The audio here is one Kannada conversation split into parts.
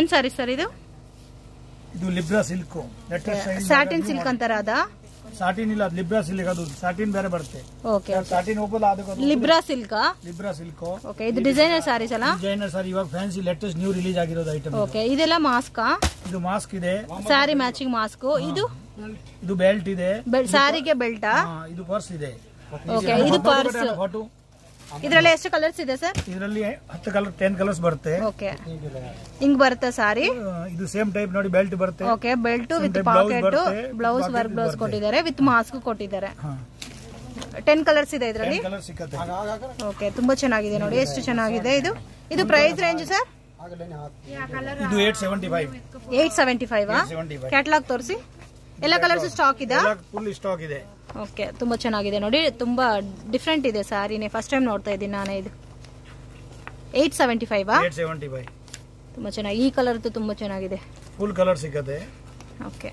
ಏನ್ ಸಾರಿ ಸರ್ ಇದು ಇದು Libra silk latest satin silk ಅಂತಾರ ಅದ ಸಾಟಿನ್ ಇಲ್ಲ ಅದು ಲಿಬ್ರಾ ಸಿಲ್ಕ್ ಅದು ಸಾಟಿನ್ ಬೇರೆ ಬರುತ್ತೆ ಓಕೆ ಸಾಟಿನ್ ಓಪಲ್ ಅದಕ್ಕೆ Libra silk Libra silk okay ಇದು ಡಿಸೈನರ್ ಸಾರೀಸ್ ಅಲ್ಲ ಡಿಸೈನರ್ ಸರ್ ಇವಾಗ ಫ್ಯಾನ್ಸಿ ಲೇಟೆಸ್ಟ್ ನ್ಯೂ ರಿಲೀಸ್ ಆಗಿರೋದು ಐಟಮ್ ಓಕೆ ಇದೆಲ್ಲ ಮಾಸ್ಕ್ ಇದು ಮಾಸ್ಕ್ ಇದೆ ಸ್ಯಾರಿ ಮ್ಯಾಚಿಂಗ್ ಮಾಸ್ಕ್ ಇದು ಇದು ಬೆಲ್ಟ್ ಇದೆ ಸ್ಯಾರಿಗೆ ಬೆಲ್ಟಾ ಹಾ, ಇದು ಪರ್ಸ್ ಇದೆ ಓಕೆ ಇದು ಪರ್ಸ್ ಫೋಟೋ ಇದ್ರಲ್ಲಿ ಎಷ್ಟು ಕಲರ್ಸ್ ಇದೆ ಸರ್ ಇದರಲ್ಲಿ ಹತ್ತು ಕಲರ್ ಟೆನ್ ಕಲರ್ಸ್ ಬರುತ್ತೆ ಓಕೆ ಹಿಂಗ್ ಬರುತ್ತೆ ಸಾರಿ ಆ, ಇದು ಸೇಮ್ ಟೈಪ್ ನೋಡಿ ಬೆಲ್ಟ್ ಬರುತ್ತೆ okay belt with Blouse pocket ಬರುತ್ತೆ, ಬ್ಲೌಸ್ pocket ವರ್ಕ್ ಬ್ಲೌಸ್ ಬರುತ್ತೆ. ಕೊಟ್ಟಿದ್ದಾರೆ ವಿತ್ ಮಾಸ್ಕ್ ಕೊಟ್ಟಿದ್ದಾರೆ ಹಾ ಟೆನ್ ಕಲರ್ಸ್ ಇದೆ ಇದರಲ್ಲಿ ಕಲರ್ ಸಿಕ್ಕತ್ತೆ ಓಕೆ ತುಂಬಾ ಚೆನ್ನಾಗಿದೆ ನೋಡಿ ಎಷ್ಟು ಚೆನ್ನಾಗಿದೆ ಇದು ಇದು ಪ್ರೈಸ್ ರೇಂಜ್ ಸರ್ ಇದು eight seventy five eight seventy five seventy five catalogue ತೋರಿಸಿ ಎಲ್ಲ ಕಲರ್ಸ್ ಸ್ಟಾಕ್ ಇದೆ ಫುಲ್ ಸ್ಟಾಕ್ ಇದೆ ಓಕೆ ತುಂಬಾ ಚೆನ್ನಾಗಿದೆ ನೋಡಿ ತುಂಬಾ ಡಿಫ್ರೆಂಟ್ ಇದೆ ಸಾರಿನೇ ಫಸ್ಟ್ ಟೈಮ್ ನೋಡ್ತಾ ಇದ್ದೀನಿ ನಾನು ಇದು eight seventy five eight seventy five ತುಂಬಾ ಚೆನ್ನಾಗಿ ಈ ಕಲರ್ ತುಂಬಾ ಚೆನ್ನಾಗಿದೆ ಫುಲ್ ಕಲರ್ ಸಿಕ್ಕತ್ತೆ ಓಕೆ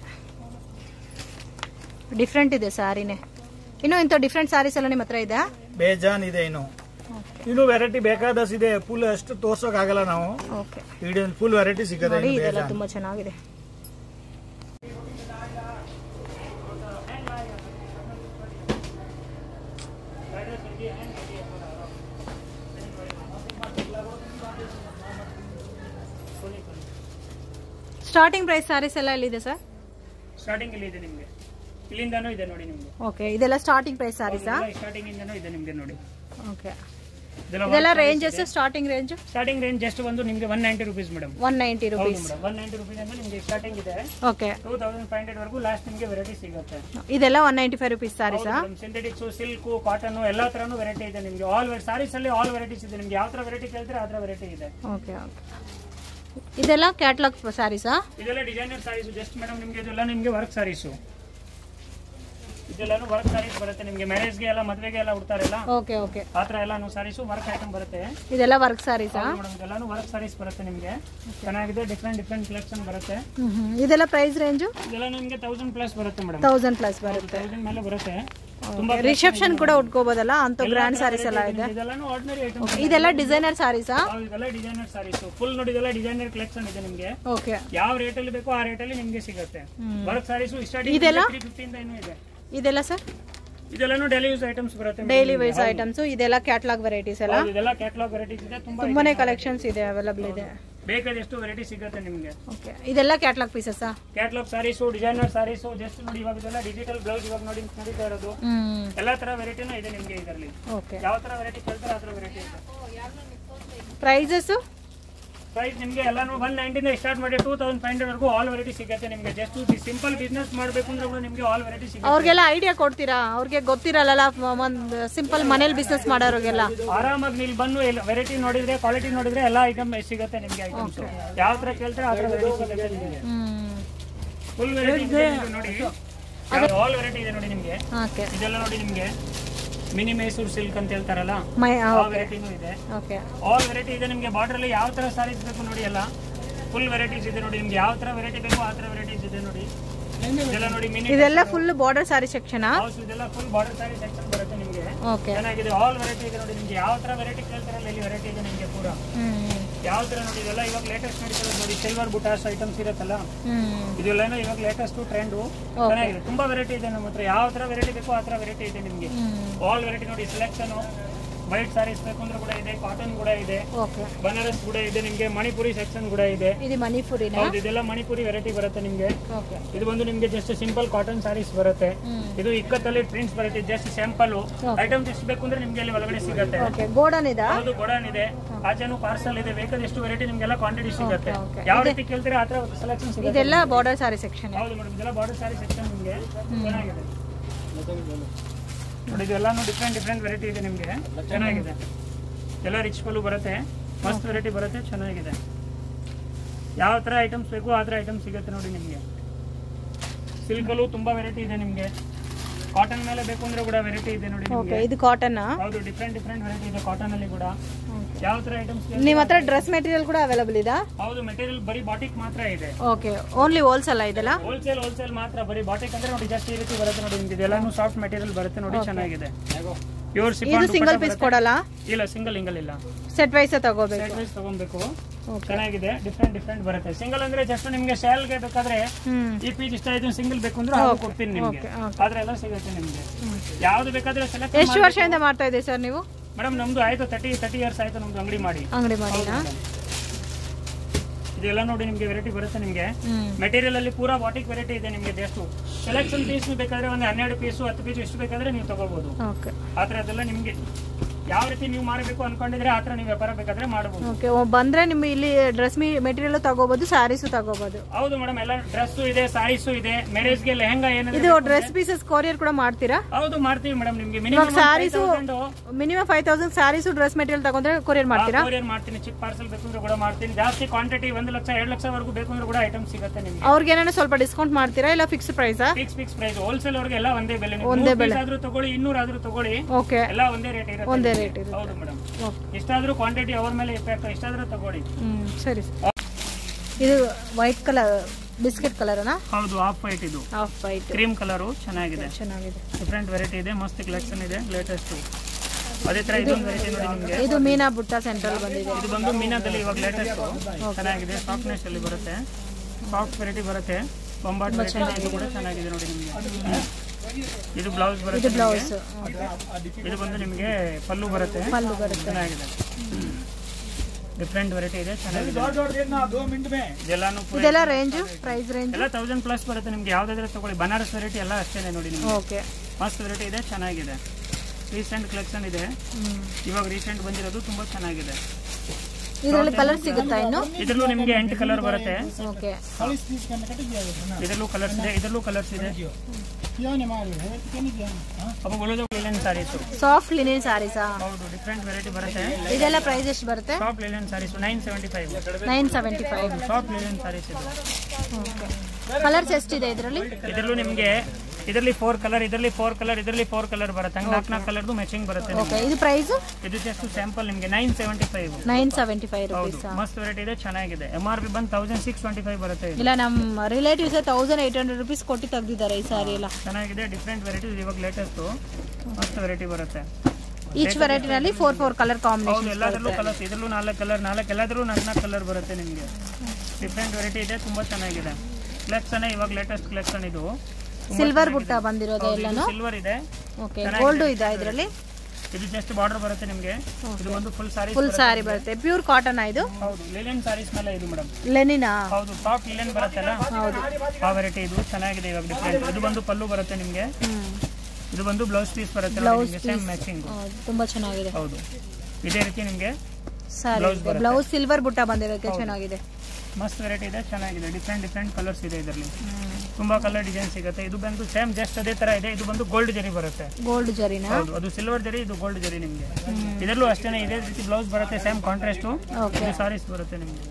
ಡಿಫ್ರೆಂಟ್ ಇದೆ ಸಾರಿನೇ ಇನ್ನು ಇಂಥ ಡಿಫ್ರೆಂಟ್ ಸಾರೀಸ್ ಎಲ್ಲ ನಿಮ್ಮ ಹತ್ರ ಇದೆ ಬೇಜಾನ್ ಇದೆ ಇನ್ನು ಇನ್ನು ವೆರೈಟಿ ಬೇಕಾದಷ್ಟು ಇದೆ ಫುಲ್ ಅಷ್ಟು ತೋರ್ಸೋಕ್ ಆಗಲ್ಲ ನಾವು ಓಕೆ ವಿಡಿಯೋ ಫುಲ್ ವೆರೈಟಿ ಸಿಕ್ಕತ್ತೆ ನೋಡಿ ಇನ್ನು ಇದೆಲ್ಲ ಬೇಜಾನ್. ತುಂಬಾ ಚೆನ್ನಾಗಿದೆ ಸ್ಟಾರ್ಟಿಂಗ್ ಪ್ರೈಸ್ ಸಾರೀಸ್ ಎಲ್ಲ ಎಲ್ಲಿದೆ ಸರ್ ಸ್ಟಾರ್ಟಿಂಗ್ ಇಲ್ಲಿ ಇದೆ ನಿಮ್ಗೆ ಇಲ್ಲಿಂದಾನು ಇದೆ ನೋಡಿ ನಿಮ್ಗೆ ಓಕೆ ಇದೆಲ್ಲ ಸ್ಟಾರ್ಟಿಂಗ್ ಪ್ರೈಸ್ ಸಾರೀಸಾ ಸ್ಟಾರ್ಟಿಂಗ್ ಇಂದಾನು ಇದೆ ನಿಮ್ಗೆ ನೋಡಿ ಓಕೆ ಇದೆಲ್ಲ ಇದೆಲ್ಲ ranges starting range starting range just ಬಂದು ನಿಮ್ಗೆ one ninety rupees madam one ninety ಹೌದು rupees madam one ninety rupees ಅಂದ್ರೆ ನಿಮ್ಗೆ ಸ್ಟಾರ್ಟಿಂಗ್ ಇದೆ okay two thousand five hundred ವರೆಗೂ ಲಾಸ್ಟ್ ನಿಮ್ಗೆ ವೆರೈಟಿ ಸಿಗುತ್ತೆ ಇದೆಲ್ಲ ಒನ್ ನೈಂಟಿ ಫೈವ್ ರುಪೀಸ್ ಸಾರೀಸಾ ಸಿಂಥೆಟಿಕ್ಸ್ ಸಿಲ್ಕ್ ಕಾಟನ್ ಎಲ್ಲಾ ತರನು ವೆರೈಟಿ ಇದೆ ನಿಮ್ಗೆ ಆಲ್ ಸಾರೀಸ್ ಅಲ್ಲಿ ಆಲ್ ವೆರೈಟೀಸ್ ಇದೆ ನಿಮ್ಗೆ ಯಾವ ತರ ವೆರೈಟಿ ಕೇಳ್ತಾರೆ ಆ ತರ ವೆರೈಟಿ ಇದೆ ಓಕೆ ಓಕೆ ಇದೆಲ್ಲ ಕ್ಯಾಟ್ಲಾಗ್ ಸಾರೀಸಾ ಇದೆಲ್ಲ ಡಿಸೈನರ್ ಸಾರೀಸ್ ಜಸ್ಟ್ ಮೇಡಮ್ ನಿಮ್ಗೆ ಇದೆಲ್ಲ ನಿಮ್ಗೆ ವರ್ಕ್ ಸಾರೀಸು ಇದೆಲ್ಲಾನು ವರ್ಕ್ ಸಾರೀಸ್ ಬರುತ್ತೆ ನಿಮ್ಗೆ ಮ್ಯಾರೇಜ್ಗೆ ಎಲ್ಲ ಮದುವೆಗೆ ಎಲ್ಲ ಉಡ್ತಾರಲ್ಲ ಓಕೆ ಓಕೆ ಆ ತರ ಎಲ್ಲಾನು ಸಾರೀಸು ವರ್ಕ್ ಐಟಮ್ ಬರುತ್ತೆ ಇದೆಲ್ಲ ವರ್ಕ್ ಸಾರೀಸಾ ಮೇಡಮ್ ಇದೆಲ್ಲಾನು ವರ್ಕ್ ಸಾರೀಸ್ ಬರುತ್ತೆ ನಿಮ್ಗೆ ಚೆನ್ನಾಗಿದೆ ಡಿಫ್ರೆಂಟ್ ಡಿಫ್ರೆಂಟ್ ಕಲೆಕ್ಷನ್ ಬರುತ್ತೆ ಇದೆಲ್ಲ ಪ್ರೈಸ್ ರೇಂಜು ಇದೆಲ್ಲ ನಿಮ್ಗೆ ತೌಸಂಡ್ ಪ್ಲಸ್ ಬರುತ್ತೆ ಮೇಡಮ್ ತೌಸಂಡ್ ಪ್ಲಸ್ ಬರುತ್ತೆ ತೌಸಂಡ್ ಮೇಲೆ ಬರುತ್ತೆ ರಿಸೆಪ್ಷನ್ ಕೂಡ ಉಟ್ಕೋಬೋದಲ್ಲ ಅಂತ ಗ್ರ್ಯಾಂಡ್ ಸಾರೀಸ್ ಎಲ್ಲ ಇದೆ ಇದೆಲ್ಲಾನು ಆರ್ಡಿನರಿ ಐಟಮ್ ಇದೆಲ್ಲ ಡಿಸೈನರ್ ಸಾರೀಸಾ ಇದೆಲ್ಲ ಡಿಸೈನರ್ ಸಾರೀಸ್ ಫುಲ್ ನೋಡಿ ಇದೆಲ್ಲ ಡಿಸೈನರ್ ಕಲೆಕ್ಷನ್ ಇದೆ ನಿಮ್ಗೆ ಓಕೆ ಯಾವ ರೇಟ್ ಅಲ್ಲಿ ಬೇಕೋ ಆ ರೇಟ್ ಅಲ್ಲಿ ನಿಮ್ಗೆ ಸಿಗುತ್ತೆ ವರ್ಕ್ ಸಾರೀಸ್ ಸ್ಟಾರ್ಟಿಂಗ್ ಇದೆಲ್ಲ? ತ್ರೀ ಫಿಫ್ಟಿಯಿಂದ ಇನ್ನೂ ಇದೆ ಇದೆಲ್ಲ ಸರ್ ಇದೆಲ್ಲಾನು ಡೈಲಿ ಯೂಸ್ ಐಟಮ್ಸ್ ಬರುತ್ತೆ ಡೈಲಿ ವೇಸ್ ಐಟಮ್ಸ್ ಇದೆಲ್ಲ ಕ್ಯಾಟ್ಲಾಗ್ ವೆರೈಟೀಸ್ ಎಲ್ಲ ಹೌದು, ಇದೆಲ್ಲ ಕ್ಯಾಟ್ಲಾಗ್ ವೆರೈಟೀಸ್ ಇದೆ ತುಂಬಾ ತುಂಬಾನೇ ಕಲೆಕ್ಷನ್ಸ್ ಇದೆ ಅವೈಲಬಲ್ ಇದೆ ಬೇಕಾದಷ್ಟು ವೆರೈಟಿ ಸಿಗುತ್ತೆ ನಿಮ್ಗೆ ಓಕೆ ಇದೆಲ್ಲ ಕ್ಯಾಟ್ಲಾಗ್ ಪೀಸಸ್ಸಾ catalogue saris designer saris just ನೋಡಿ ಇವಾಗ ಇದೆಲ್ಲ ಡಿಜಿಟಲ್ ಬ್ಲೌಸ್ ಇವಾಗ ನೋಡಿ ನಡೀತಾ ಇರೋದು ಹ್ಮ್ ಎಲ್ಲಾ ತರ ವೆರೈಟಿನೂ ಇದೆ ನಿಮ್ಗೆ ಇದರಲ್ಲಿ ಓಕೆ ಯಾವ ತರ ವೆರೈಟಿ ಕೇಳ್ತಾರೆ ಆ ತರ ವೆರೈಟಿ ಇದೆ ಪ್ರೈಸಸ್ ಪ್ರೈಸ್ ನಿಮಗೆ ಎಲ್ಲಾನು ಒನ್ ನೈಂಟಿಂದ ಸ್ಟಾರ್ಟ್ ಮಾಡಿ ಟೂ ತೌಸಂಡ್ ಫೈವ್ ಹಂಡ್ರೆಡ್ ವರೆಗೂ ಆಲ್ ವೆರೈಟಿ ಸಿಗುತ್ತೆ ನಿಮಗೆ ಜಸ್ಟ್ ಸಿಂಪಲ್ ಬಿಸ್ನೆಸ್ ಮಾಡಬೇಕು ಅಂದ್ರೆ ಕೂಡ ನಿಮಗೆ ಆಲ್ ವೆರೈಟಿ ಸಿಗುತ್ತೆ ಅವ್ರಿಗೆಲ್ಲ ಐಡಿಯಾ ಕೊಡ್ತೀರಾ ಅವ್ರಿಗೆ ಗೊತ್ತಿರಲ್ಲ ಒಂದು ಸಿಂಪಲ್ ಮನೇಲಿ ಬಿಸ್ನೆಸ್ ಮಾಡೋರಿಗೆಲ್ಲ ಆರಾಮಾಗಿ ನೀವು ಬಂದು ವೆರೈಟಿ ನೋಡಿದ್ರೆ ಕ್ವಾಲಿಟಿ ನೋಡಿದ್ರೆ ಎಲ್ಲ ಐಟಮ್ ಸಿಗುತ್ತೆ ನಿಮಗೆ ಐಟಮ್ಸ್ ಯಾವ ತರ ಕೇಳ್ತಾರೆ ಆ ತರ ವೆರೈಟಿ ಸಿಗುತ್ತೆ ನಿಮಗೆ ಹ್ಮ್ ಫುಲ್ ವೆರೈಟಿ ನೋಡಿ ಆಲ್ ವೆರೈಟಿ ಇದೆ ನೋಡಿ ನಿಮಗೆ ಓಕೆ ಇದೆಲ್ಲ ನೋಡಿ ನಿಮಗೆ ಮಿನಿ ಮೈಸೂರು ಸಿಲ್ಕ್ ಅಂತ ಹೇಳ್ತಾರಲ್ಲ ಮೈ ಆ ವೆರೈಟಿನೂ ಇದೆ ಓಕೆ ಆಲ್ ವೆರೈಟಿ ಇದೆ ನಿಮಗೆ ಬಾರ್ಡರ್ ಅಲ್ಲಿ ಯಾವ ತರ ಸಾರೀಸ್ ಬೇಕು ನೋಡಿ ಎಲ್ಲ ಫುಲ್ ವೆರೈಟೀಸ್ ಇದೆ ನೋಡಿ ನಿಮ್ಗೆ ಯಾವ ತರ ವೆರೈಟಿ ಬೇಕು ಆ ತರ ವೆರೈಟೀಸ್ ಇದೆ ನೋಡಿ ಇದೆಲ್ಲ ನೋಡಿ ಮಿನಿ ಇದೆಲ್ಲ ಫುಲ್ ಬಾರ್ಡರ್ ಸಾರಿ ಸೆಕ್ಷನಾ ಹೌಸ್ ಇದೆಲ್ಲ ಫುಲ್ ಬಾರ್ಡರ್ ಸಾರಿ ಸೆಕ್ಷನ್ ಬರುತ್ತೆ ನಿಮಗೆ ಓಕೆ ಚೆನ್ನಾಗಿದೆ ಆಲ್ ವೆರೈಟಿ ಇದೆ ನೋಡಿ ನಿಮ್ಗೆ ಯಾವ ತರ ವೆರೈಟಿ ಕೇಳ್ತಾರಲ್ಲ ಇಲ್ಲಿ ವೆರೈಟಿ ಇದೆ ನಿಮಗೆ ಪೂರ ಹ್ಮ್ ಯಾವ ತರ ನೋಡಿ ಇದೆಲ್ಲ ಇವಾಗ ಲೇಟೆಸ್ಟ್ ನಡೀತದೆ ನೋಡಿ ಸಿಲ್ವರ್ ಬುಟಾಸ್ ಐಟಮ್ಸ್ ಇರುತ್ತಲ್ಲ ಹ್ಮ್ ಇದೆಲ್ಲನೂ ಇವಾಗ ಲೇಟೆಸ್ಟ್ ಟ್ರೆಂಡು ಚೆನ್ನಾಗಿದೆ ತುಂಬಾ ವೆರೈಟಿ ಇದೆ ನಮ್ಮ ಹತ್ರ ಯಾವ ತರ ವೆರೈಟಿ ಬೇಕೋ ಆ ತರ ವೆರೈಟಿ ಇದೆ ನಿಮಗೆ ಆಲ್ ವೆರೈಟಿ ನೋಡಿ ಸೆಲೆಕ್ಷನ್ ವೈಟ್ ಸಾರೀಸ್ ಬೇಕು ಅಂದ್ರೆ ಕೂಡ ಇದೆ ಕಾಟನ್ ಕೂಡ ಇದೆ ಓಕೆ ಬನಾರಸ್ ಕೂಡ ಇದೆ ನಿಮ್ಗೆ ಮಣಿಪುರಿ ಸೆಕ್ಷನ್ ಕೂಡ ಇದೆ ಇದು ಮಣಿಪುರಿನ ಹೌದು ಇದೆಲ್ಲ ಮಣಿಪುರಿ ವೆರೈಟಿ ಬರುತ್ತೆ ನಿಮ್ಗೆ ಓಕೆ ಇದು ಬಂದು ನಿಮ್ಗೆ ಜಸ್ಟ್ ಸಿಂಪಲ್ ಕಾಟನ್ ಸಾರೀಸ್ ಬರುತ್ತೆ ಇದು ಇಕ್ಕತ್ತಲ್ಲಿ ಪ್ರಿಂಟ್ಸ್ ಬರುತ್ತೆ ಜಸ್ಟ್ ಸ್ಯಾಂಪಲ್ ಐಟಮ್ಸ್ ಎಷ್ಟು ಬೇಕು ಅಂದ್ರೆ ನಿಮ್ಗೆ ಅಲ್ಲಿ ಒಳಗಡೆ ಸಿಗುತ್ತೆ ಓಕೆ ಗೋಡನ್ ಇದಾ ಹೌದು ಗೋಡನ್ ಇದೆ ಆಚೆನೂ ಪಾರ್ಸಲ್ ಇದೆ ಬೇಕಾದಷ್ಟು ವೆರೈಟಿ ನಿಮ್ಗೆಲ್ಲ ಕ್ವಾಂಟಿಟಿ ಸಿಗುತ್ತೆ okay. ಯಾವ ರೀತಿ ಕೇಳ್ತೀರಾ ಆ ತರ ಸೆಲೆಕ್ಷನ್ ಸಿಗುತ್ತೆ ಇದೆಲ್ಲ ಬಾರ್ಡರ್ ಸಾರಿ ಸೆಕ್ಷನ್ ಹೌದು ಮೇಡಮ್ ಇದೆಲ್ಲ ಬಾರ್ಡರ್ ಸಾರಿ ಸೆಕ್ಷನ್ ನಿಮ್ಗೆ ಚೆನ್ನಾಗಿದೆ ನೋಡಿ ಇದೆಲ್ಲಾನು ಡಿಫ್ರೆಂಟ್ ಡಿಫ್ರೆಂಟ್ ವೆರೈಟಿ ಇದೆ ನಿಮ್ಗೆ ಚೆನ್ನಾಗಿದೆ ಎಲ್ಲ ರಿಚ್ ಪಲ್ಲು ಬರುತ್ತೆ ಮಸ್ತ್ ವೆರೈಟಿ ಬರುತ್ತೆ ಚೆನ್ನಾಗಿದೆ ಯಾವ ತರ ಐಟಮ್ಸ್ ಬೇಕು ಆ ತರ ಐಟಮ್ ಸಿಗುತ್ತೆ ನೋಡಿ ನಿಮ್ಗೆ ಸಿಲ್ಕಲ್ಲೂ ತುಂಬಾ ವೆರೈಟಿ ಇದೆ ನಿಮ್ಗೆ ಕಾಟನ್ ಮೇಲೆ ಬೇಕು ಅಂದ್ರೆ ಕೂಡ ವೆರೈಟಿ ಇದೆ ನೋಡಿ ಓಕೆ ನಿಮ್ಗೆ ಇದು ಕಾಟನ್ ಹೌದು ಡಿಫ್ರೆಂಟ್ ಡಿಫ್ರೆಂಟ್ ವೆರೈಟಿ ಇದೆ ಕಾಟನ್ ಅಲ್ಲಿ ಕೂಡ ಯಾವ ತರ ಐಟಮ್ಸ್ ನಿಮ್ಮ ಹತ್ರ ಡ್ರೆಸ್ ಮೆಟೀರಿಯಲ್ ಕೂಡ ಅವೈಲಬಲ್ ಇದಾ ಹೌದು ಮೆಟೀರಿಯಲ್ ಬರೀ ಬಾಟಿಕ್ ಮಾತ್ರ ಇದೆ ಓಕೆ ಓನ್ಲಿ ಹೋಲ್ಸೇಲ್ ಇದೆಲ್ಲ ಹೋಲ್ಸೇಲ್ ಹೋಲ್ಸೇಲ್ ಮಾತ್ರ ಬರೀ ಬಾಟಿಕ್ ಅಂದ್ರೆ ನೋಡಿ ಜಾಸ್ತಿ ಈ ರೀತಿ ಬರುತ್ತೆ ನೋಡಿ ನಿಮ್ಗೆ ಇದೆಲ್ಲಾನು ಸಾಫ್ಟ್ ಮೆಟೀರಿಯಲ್ ಬರುತ್ತೆ ನೋಡಿ ಚೆನ್ನಾಗಿದೆ ಪ್ಯೂರ್ ಇದು ಸಿಂಗಲ್ ಪೀಸ್ ಕೊಡಲ್ಲ ಇಲ್ಲ ಸಿಂಗಲ್ ಹಿಂಗಲ್ ಇಲ್ಲ ಸೆಟ್ ವೈಸ್ ತಗೋಬೇಕು ಸೆಟ್ ವೈಸ್ ತಗೊಬೇಕು ಓಕೆ ಚೆನ್ನಾಗಿದೆ ಡಿಫ್ರೆಂಟ್ ಡಿಫ್ರೆಂಟ್ ಬರುತ್ತೆ ಸಿಂಗಲ್ ಅಂದ್ರೆ ಜಸ್ಟ್ ನಿಮ್ಗೆ ಗೆ ಬೇಕಾದ್ರೆ ಹ್ಮ್ ಈ ಪೀಸ್ ಇಷ್ಟ ಆಯ್ತು ಸಿಂಗಲ್ ಬೇಕು ಅಂದ್ರೆ ಹಾಗೆ ಕೊಡ್ತೀನಿ ನಿಮ್ಗೆ ಓಕೆ ಓಕೆ ಆದ್ರೆ ಎಲ್ಲ ಸಿಗುತ್ತೆ ನಿಮ್ಗೆ ಯಾವ್ದು ಬೇಕಾದ್ರೆ ಸೆಲೆಕ್ಟ್ ಎಷ್ಟು ವರ್ಷದಿಂದ ಮಾಡ್ತಾ ಇದ್ದೀವಿ ಸರ್ ನೀವು ಮೇಡಮ್ ನಮ್ದು ಆಯ್ತು ತರ್ಟಿ ತರ್ಟಿ ಇಯರ್ಸ್ ಆಯ್ತು ನಮ್ದು ಅಂಗಡಿ ಮಾಡಿ ಅಂಗಡಿ ಮಾಡಿನಾ ಇದೆಲ್ಲ ನೋಡಿ ನಿಮ್ಗೆ ವೆರೈಟಿ ಬರುತ್ತೆ ನಿಮ್ಗೆ ಹ್ಮ್ ಮೆಟೀರಿಯಲ್ ಅಲ್ಲಿ ಪೂರಾ ಬಾಟಿಕ್ ವೆರೈಟಿ ಇದೆ ನಿಮ್ಗೆ ಎಷ್ಟು ಸೆಲೆಕ್ಷನ್ ಪೀಸ್ ಬೇಕಾದ್ರೆ ಒಂದು ಹನ್ನೆರಡು ಪೀಸು ಹತ್ತು ಪೀಸು ಎಷ್ಟು ಬೇಕಾದ್ರೆ ನೀವು ತಗೋಬಹುದು ಓಕೆ ಆ ಥರದ್ದೆಲ್ಲ ನಿಮ್ಗೆ ಯಾವ ರೀತಿ ನೀವು ಮಾಡಬೇಕು ಅನ್ಕೊಂಡಿದ್ರೆ ಆ ಥರ ನೀವು ವ್ಯಾಪಾರ ಬೇಕಾದ್ರೆ ಮಾಡಬಹುದು ಓಕೆ ಬಂದ್ರೆ ನಿಮ್ಗೆ ಇಲ್ಲಿ ಡ್ರೆಸ್ ಮೆಟೀರಿಯಲ್ ತಗೋಬಹುದು ಸ್ಯಾರೀಸು ತಗೋಬಹುದು ಹೌದು ಮೇಡಮ್ ಎಲ್ಲ ಡ್ರೆಸ್ ಇದೆ ಸಾರೀಸು ಇದೆ ಮ್ಯಾರೇಜ್ಗೆ ಲೆಹಂಗಾ ಏನಿದೆ ಇದು ಡ್ರೆಸ್ ಪೀಸಸ್ ಕೊರಿಯರ್ ಕೂಡ ಮಾಡ್ತೀರಾ ಹೌದು ಮಾಡ್ತೀವಿ ಮೇಡಮ್ ನಿಮ್ಗೆ ಇವಾಗ minimum saris minimum five thousand saris dress material ತಗೊಂಡ್ರೆ ಕೊರಿಯರ್ ಮಾಡ್ತೀರಾ ಕೊರಿಯರ್ ಮಾಡ್ತೀನಿ ಚಿಕ್ಕ ಪಾರ್ಸಲ್ ಬೇಕಂದ್ರೆ ಕೂಡ ಮಾಡ್ತೀನಿ ಜಾಸ್ತಿ ಕ್ವಾಂಟಿಟಿ ಒಂದು ಲಕ್ಷ ಎರಡು ಲಕ್ಷವರೆಗೂ ಬೇಕು ಅಂದ್ರೆ ಕೂಡ ಐಟಮ್ ಸಿಗುತ್ತೆ ನಿಮ್ಗೆ ಅವ್ರಿಗೆ ಏನಾದ್ರು ಸ್ವಲ್ಪ ಡಿಸ್ಕೌಂಟ್ ಮಾಡ್ತೀರಾ ಇಲ್ಲ ಫಿಕ್ಸ್ ಪ್ರೈಸಾ ಫಿಕ್ಸ್ ಫಿಕ್ಸ್ ಪ್ರೈಸ್ ಹೋಲ್ಸೇಲ್ ಅವ್ರಿಗೆ ಎಲ್ಲ ಒಂದೇ ಬೆಲೆ ಒಂದೇ ಬೆಲೆ ಆದ್ರೂ ತಗೊಳ್ಳಿ ಇನ್ನೂರು ಆದ್ರೂ ತಗೊಳ್ಳಿ ಓಕೆ ಎಲ್ಲ ಒಂದೇ ರೇಟ್ ಇರುತ್ತೆ ಒಂದೇ ನಿಮ್ಗೆ. ರೇಟ್ ಇರುತ್ತೆ ಹೌದು ಮೇಡಮ್ ಓಕೆ ಇಷ್ಟಾದ್ರೂ ಕ್ವಾಂಟಿಟಿ ಅವ್ರ ಮೇಲೆ ಇಫೆಕ್ಟ್ ಇಷ್ಟಾದ್ರೂ ತಗೊಳ್ಳಿ ಹ್ಮ್ ಸರಿ ಸರ್ ಇದು ವೈಟ್ ಕಲರ್ ಬಿಸ್ಕೆಟ್ ಕಲರ್ನಾ ಹೌದು ಆಫ್ ವೈಟ್ ಇದು ಆಫ್ ವೈಟ್ ಕ್ರೀಮ್ ಕಲರು ಚೆನ್ನಾಗಿದೆ ಚೆನ್ನಾಗಿದೆ ಡಿಫ್ರೆಂಟ್ ವೆರೈಟಿ ಇದೆ ಮಸ್ತ್ ಕಲೆಕ್ಷನ್ ಇದೆ ಲೇಟೆಸ್ಟ್ ಅದೇ ತರ ಇದೊಂದು ವೆರೈಟಿ ನೋಡಿ ನಿಮ್ಗೆ ಇದು ಮೀನಾ ಬುಟ್ಟ ಸೆಂಟ್ರಲ್ ಬಂದಿದೆ ಇದು ಬಂದು ಮೀನಾದಲ್ಲಿ ಇವಾಗ ಲೇಟೆಸ್ಟ್ ಚೆನ್ನಾಗಿದೆ ಸಾಫ್ಟ್ನೆಸ್ ಅಲ್ಲಿ ಬರುತ್ತೆ ಸಾಫ್ಟ್ ವೆರೈಟಿ ಬರುತ್ತೆ ಬೊಂಬಾಟ್ ವೆರೈಟಿ ಇದು ಕೂಡ ಚೆನ್ನಾಗಿದೆ ನೋಡಿ ನಿಮ್ಗೆ ಇದು ಬ್ಲೌಸ್ ಬರುತ್ತೆ ಬ್ಲೌಸ್ ನಿಮ್ಗೆ. ಇದು ಬಂದು ನಿಮಗೆ ಪಲ್ಲು ಬರುತ್ತೆ ಪಲ್ಲು ಬರುತ್ತೆ ಚೆನ್ನಾಗಿದೆ ಡಿಫ್ರೆಂಟ್ ವೆರೈಟಿ ಇದೆ ಚೆನ್ನಾಗಿದೆ दौड़ दौड़ देना दो मिनट में ಇದೆಲ್ಲಾನು ಪೂರ ಇದೆಲ್ಲ ರೇಂಜ್ ಪ್ರೈಸ್ ರೇಂಜ್ ಎಲ್ಲ ತೌಸಂಡ್ ಪ್ಲಸ್ ಬರುತ್ತೆ ನಿಮ್ಗೆ ಯಾವ್ದಾದ್ರೆ ತಗೊಳ್ಳಿ ಬನಾರಸ್ ವೆರೈಟಿ ಎಲ್ಲ ಅಷ್ಟೇ ನೋಡಿ ನಿಮ್ಗೆ ಓಕೆ ಮಸ್ತ್ ವೆರೈಟಿ ಇದೆ ಚೆನ್ನಾಗಿದೆ ರೀಸೆಂಟ್ ಕಲೆಕ್ಷನ್ ಇದೆ ಹ್ಮ್ ಇವಾಗ ರೀಸೆಂಟ್ ಬಂದಿರೋದು ತುಂಬಾ ಚೆನ್ನಾಗಿದೆ ಇದರಲ್ಲಿ ಕಲರ್ ಸಿಗುತ್ತಾ ಇನ್ನು ಇದರಲ್ಲೂ ನಿಮ್ಗೆ ಎಂಟು ಕಲರ್ ಬರುತ್ತೆ ಓಕೆ ಇದರಲ್ಲೂ ಕಲರ್ಸ್ ಇದೆ ಇದರಲ್ಲೂ ಕಲರ್ಸ್ ಇದೆ ಅವು ಉಳಿದ ಲಿಲೆನ್ ಸಾರೀಸು ಸಾಫ್ಟ್ ಲಿನಿನ್ ಸ್ಯಾರೀಸಾ ಹೌದು ಡಿಫ್ರೆಂಟ್ ವೆರೈಟಿ ಬರುತ್ತೆ ಇದೆಲ್ಲ ಪ್ರೈಸ್ ಎಷ್ಟು ಬರುತ್ತೆ soft linen saris nine seventy five nine seventy five soft linen saris ಇದು ಓಕೆ ಕಲರ್ಸ್ ಎಷ್ಟಿದೆ ಇದರಲ್ಲಿ ಇದರಲ್ಲೂ ನಿಮ್ಗೆ ಇದರಲ್ಲಿ ಫೋರ್ ಕಲರ್ ಇದರಲ್ಲಿ ಫೋರ್ ಕಲರ್ ಇದರಲ್ಲಿ ಫೋರ್ ಕಲರ್ ಬರುತ್ತೆ ಹಂಗೆ ನಾಲ್ಕು ನಾಲ್ಕು ಕಲರ್ದು ಮ್ಯಾಚಿಂಗ್ ಬರುತ್ತೆ ಓಕೆ ಇದು ಪ್ರೈಸ್ ಇದು ಜಸ್ಟ್ ಸ್ಯಾಂಪಲ್ ನಿಮಗೆ nine seventy five nine seventy five ಹೌದು ರುಪೀಸ್ ಮಸ್ತ್ ವೆರೈಟಿ ಇದೆ ಚೆನ್ನಾಗಿದೆ ಎಮ್ ಆರ್ ಪಿ ಬಂದು ತೌಸಂಡ್ ಸಿಕ್ಸ್ ಟ್ವೆಂಟಿ ಫೈವ್ ಬರುತ್ತೆ ಇದು ಇಲ್ಲ ನಮ್ಮ relatives thousand eight hundred rupees ಕೊಟ್ಟು ತೆಗ್ದಿದ್ದಾರೆ ಈ ಸಾರಿ ಎಲ್ಲ ಚೆನ್ನಾಗಿದೆ ಡಿಫ್ರೆಂಟ್ ವೆರೈಟಿ ಇವಾಗ ಲೇಟೆಸ್ಟು ಮಸ್ತ್ ವೆರೈಟಿ ಬರುತ್ತೆ ಈಚ್ ವೆರೈಟಿನಲ್ಲಿ ಫೋರ್ ಫೋರ್ ಕಲರ್ ಹೌದು ಕಾಂಬಿನೇಷನ್ ಎಲ್ಲದರಲ್ಲೂ ಕಲರ್ಸ್ ಇದರಲ್ಲೂ ನಾಲ್ಕು ಕಲರ್ ನಾಲ್ಕು ಎಲ್ಲದರಲ್ಲೂ ನಾಲ್ಕು ನಾಲ್ಕು ಕಲರ್ ಬರುತ್ತೆ ನಿಮಗೆ ಡಿಫ್ರೆಂಟ್ ವೆರೈಟಿ ಇದೆ ತುಂಬ ಚೆನ್ನಾಗಿದೆ ಕಲೆಕ್ಷನ್ ಇವಾಗ ಲೇಟೆಸ್ಟ್ ಕಲೆಕ್ಷನ್ ಇದು ಸಿಲ್ವರ್ ಬುಟ್ಟ ಬಂದಿರೋದು ಎಲ್ಲಾನು ಸಿಲ್ವರ್ ಇದೆ ಓಕೆ ಗೋಲ್ಡ್ ಇದೆ ಇದರಲ್ಲಿ ಇದು ಜಸ್ಟ್ ಬಾರ್ಡರ್ ಬರುತ್ತೆ ನಿಮಗೆ ಇದು ಒಂದು ಫುಲ್ ಸಾರಿ ಫುಲ್ ಸಾರಿ ಬರುತ್ತೆ ಪ್ಯೂರ್ ಕಾಟನ್ ಇದು ಹೌದು ಲಿಲೆನ್ ಸಾರೀಸ್ ಮೇಲೆ ಇದು ಮೇಡಮ್ ಲೆನಿನಾ ಹೌದು ಟಾಪ್ ಲಿಲೆನ್ ಬರುತ್ತಲ್ಲ ಹೌದು ಆ ವೆರೈಟಿ ಇದು ಚೆನ್ನಾಗಿದೆ ಇವಾಗ ಡಿಫ್ರೆಂಟ್ ಇದು ಬಂದು ಪಲ್ಲು ಬರುತ್ತೆ ನಿಮಗೆ ಹ್ಮ್ ಇದು ಬಂದು ಬ್ಲೌಸ್ ಪೀಸ್ ಬರುತ್ತೆ Blouse ನಿಮಗೆ ಸೇಮ್ ಮ್ಯಾಚಿಂಗ್ ಹೌದು, ತುಂಬಾ ಚೆನ್ನಾಗಿದೆ ಹೌದು ಇದೇ ರೀತಿ ನಿಮಗೆ ಸಾರಿ Blouse ಬರುತ್ತೆ. ಬ್ಲೌಸ್ ಸಿಲ್ವರ್ ಬುಟ್ಟ ಬಂದಿರೋದಕ್ಕೆ ಚೆನ್ನಾಗಿದೆ ಮಸ್ತ್ ವೆರೈಟಿ ಇದೆ ಚೆನ್ನಾಗಿದೆ ಡಿಫ್ರೆಂಟ್ ಡಿಫ್ರೆಂಟ್ ಕಲರ್ಸ್ ಇದೆ ಇದರಲ್ಲಿ ತುಂಬಾ ಕಲರ್ ಡಿಸೈನ್ ಸಿಗುತ್ತೆ ಇದು ಬಂದು ಸೇಮ್ ಜಸ್ಟ್ ಅದೇ ತರ ಇದೆ ಇದು ಬಂದು ಗೋಲ್ಡ್ ಜರಿ ಬರುತ್ತೆ ಗೋಲ್ಡ್ ಜರಿನಾ ಹೌದು ಅದು ಸಿಲ್ವರ್ ಜರಿ ಇದು ಗೋಲ್ಡ್ ಜರಿ ನಿಮಗೆ ಇದರಲ್ಲೂ ಅಷ್ಟೇ ಇದೇ ರೀತಿ ಬ್ಲೌಸ್ ಬರುತ್ತೆ ಸೇಮ್ ಕಾಂಟ್ರಾಸ್ಟು ಓಕೆ ಇದು ಸಾರೀಸ್ ಬರುತ್ತೆ ನಿಮಗೆ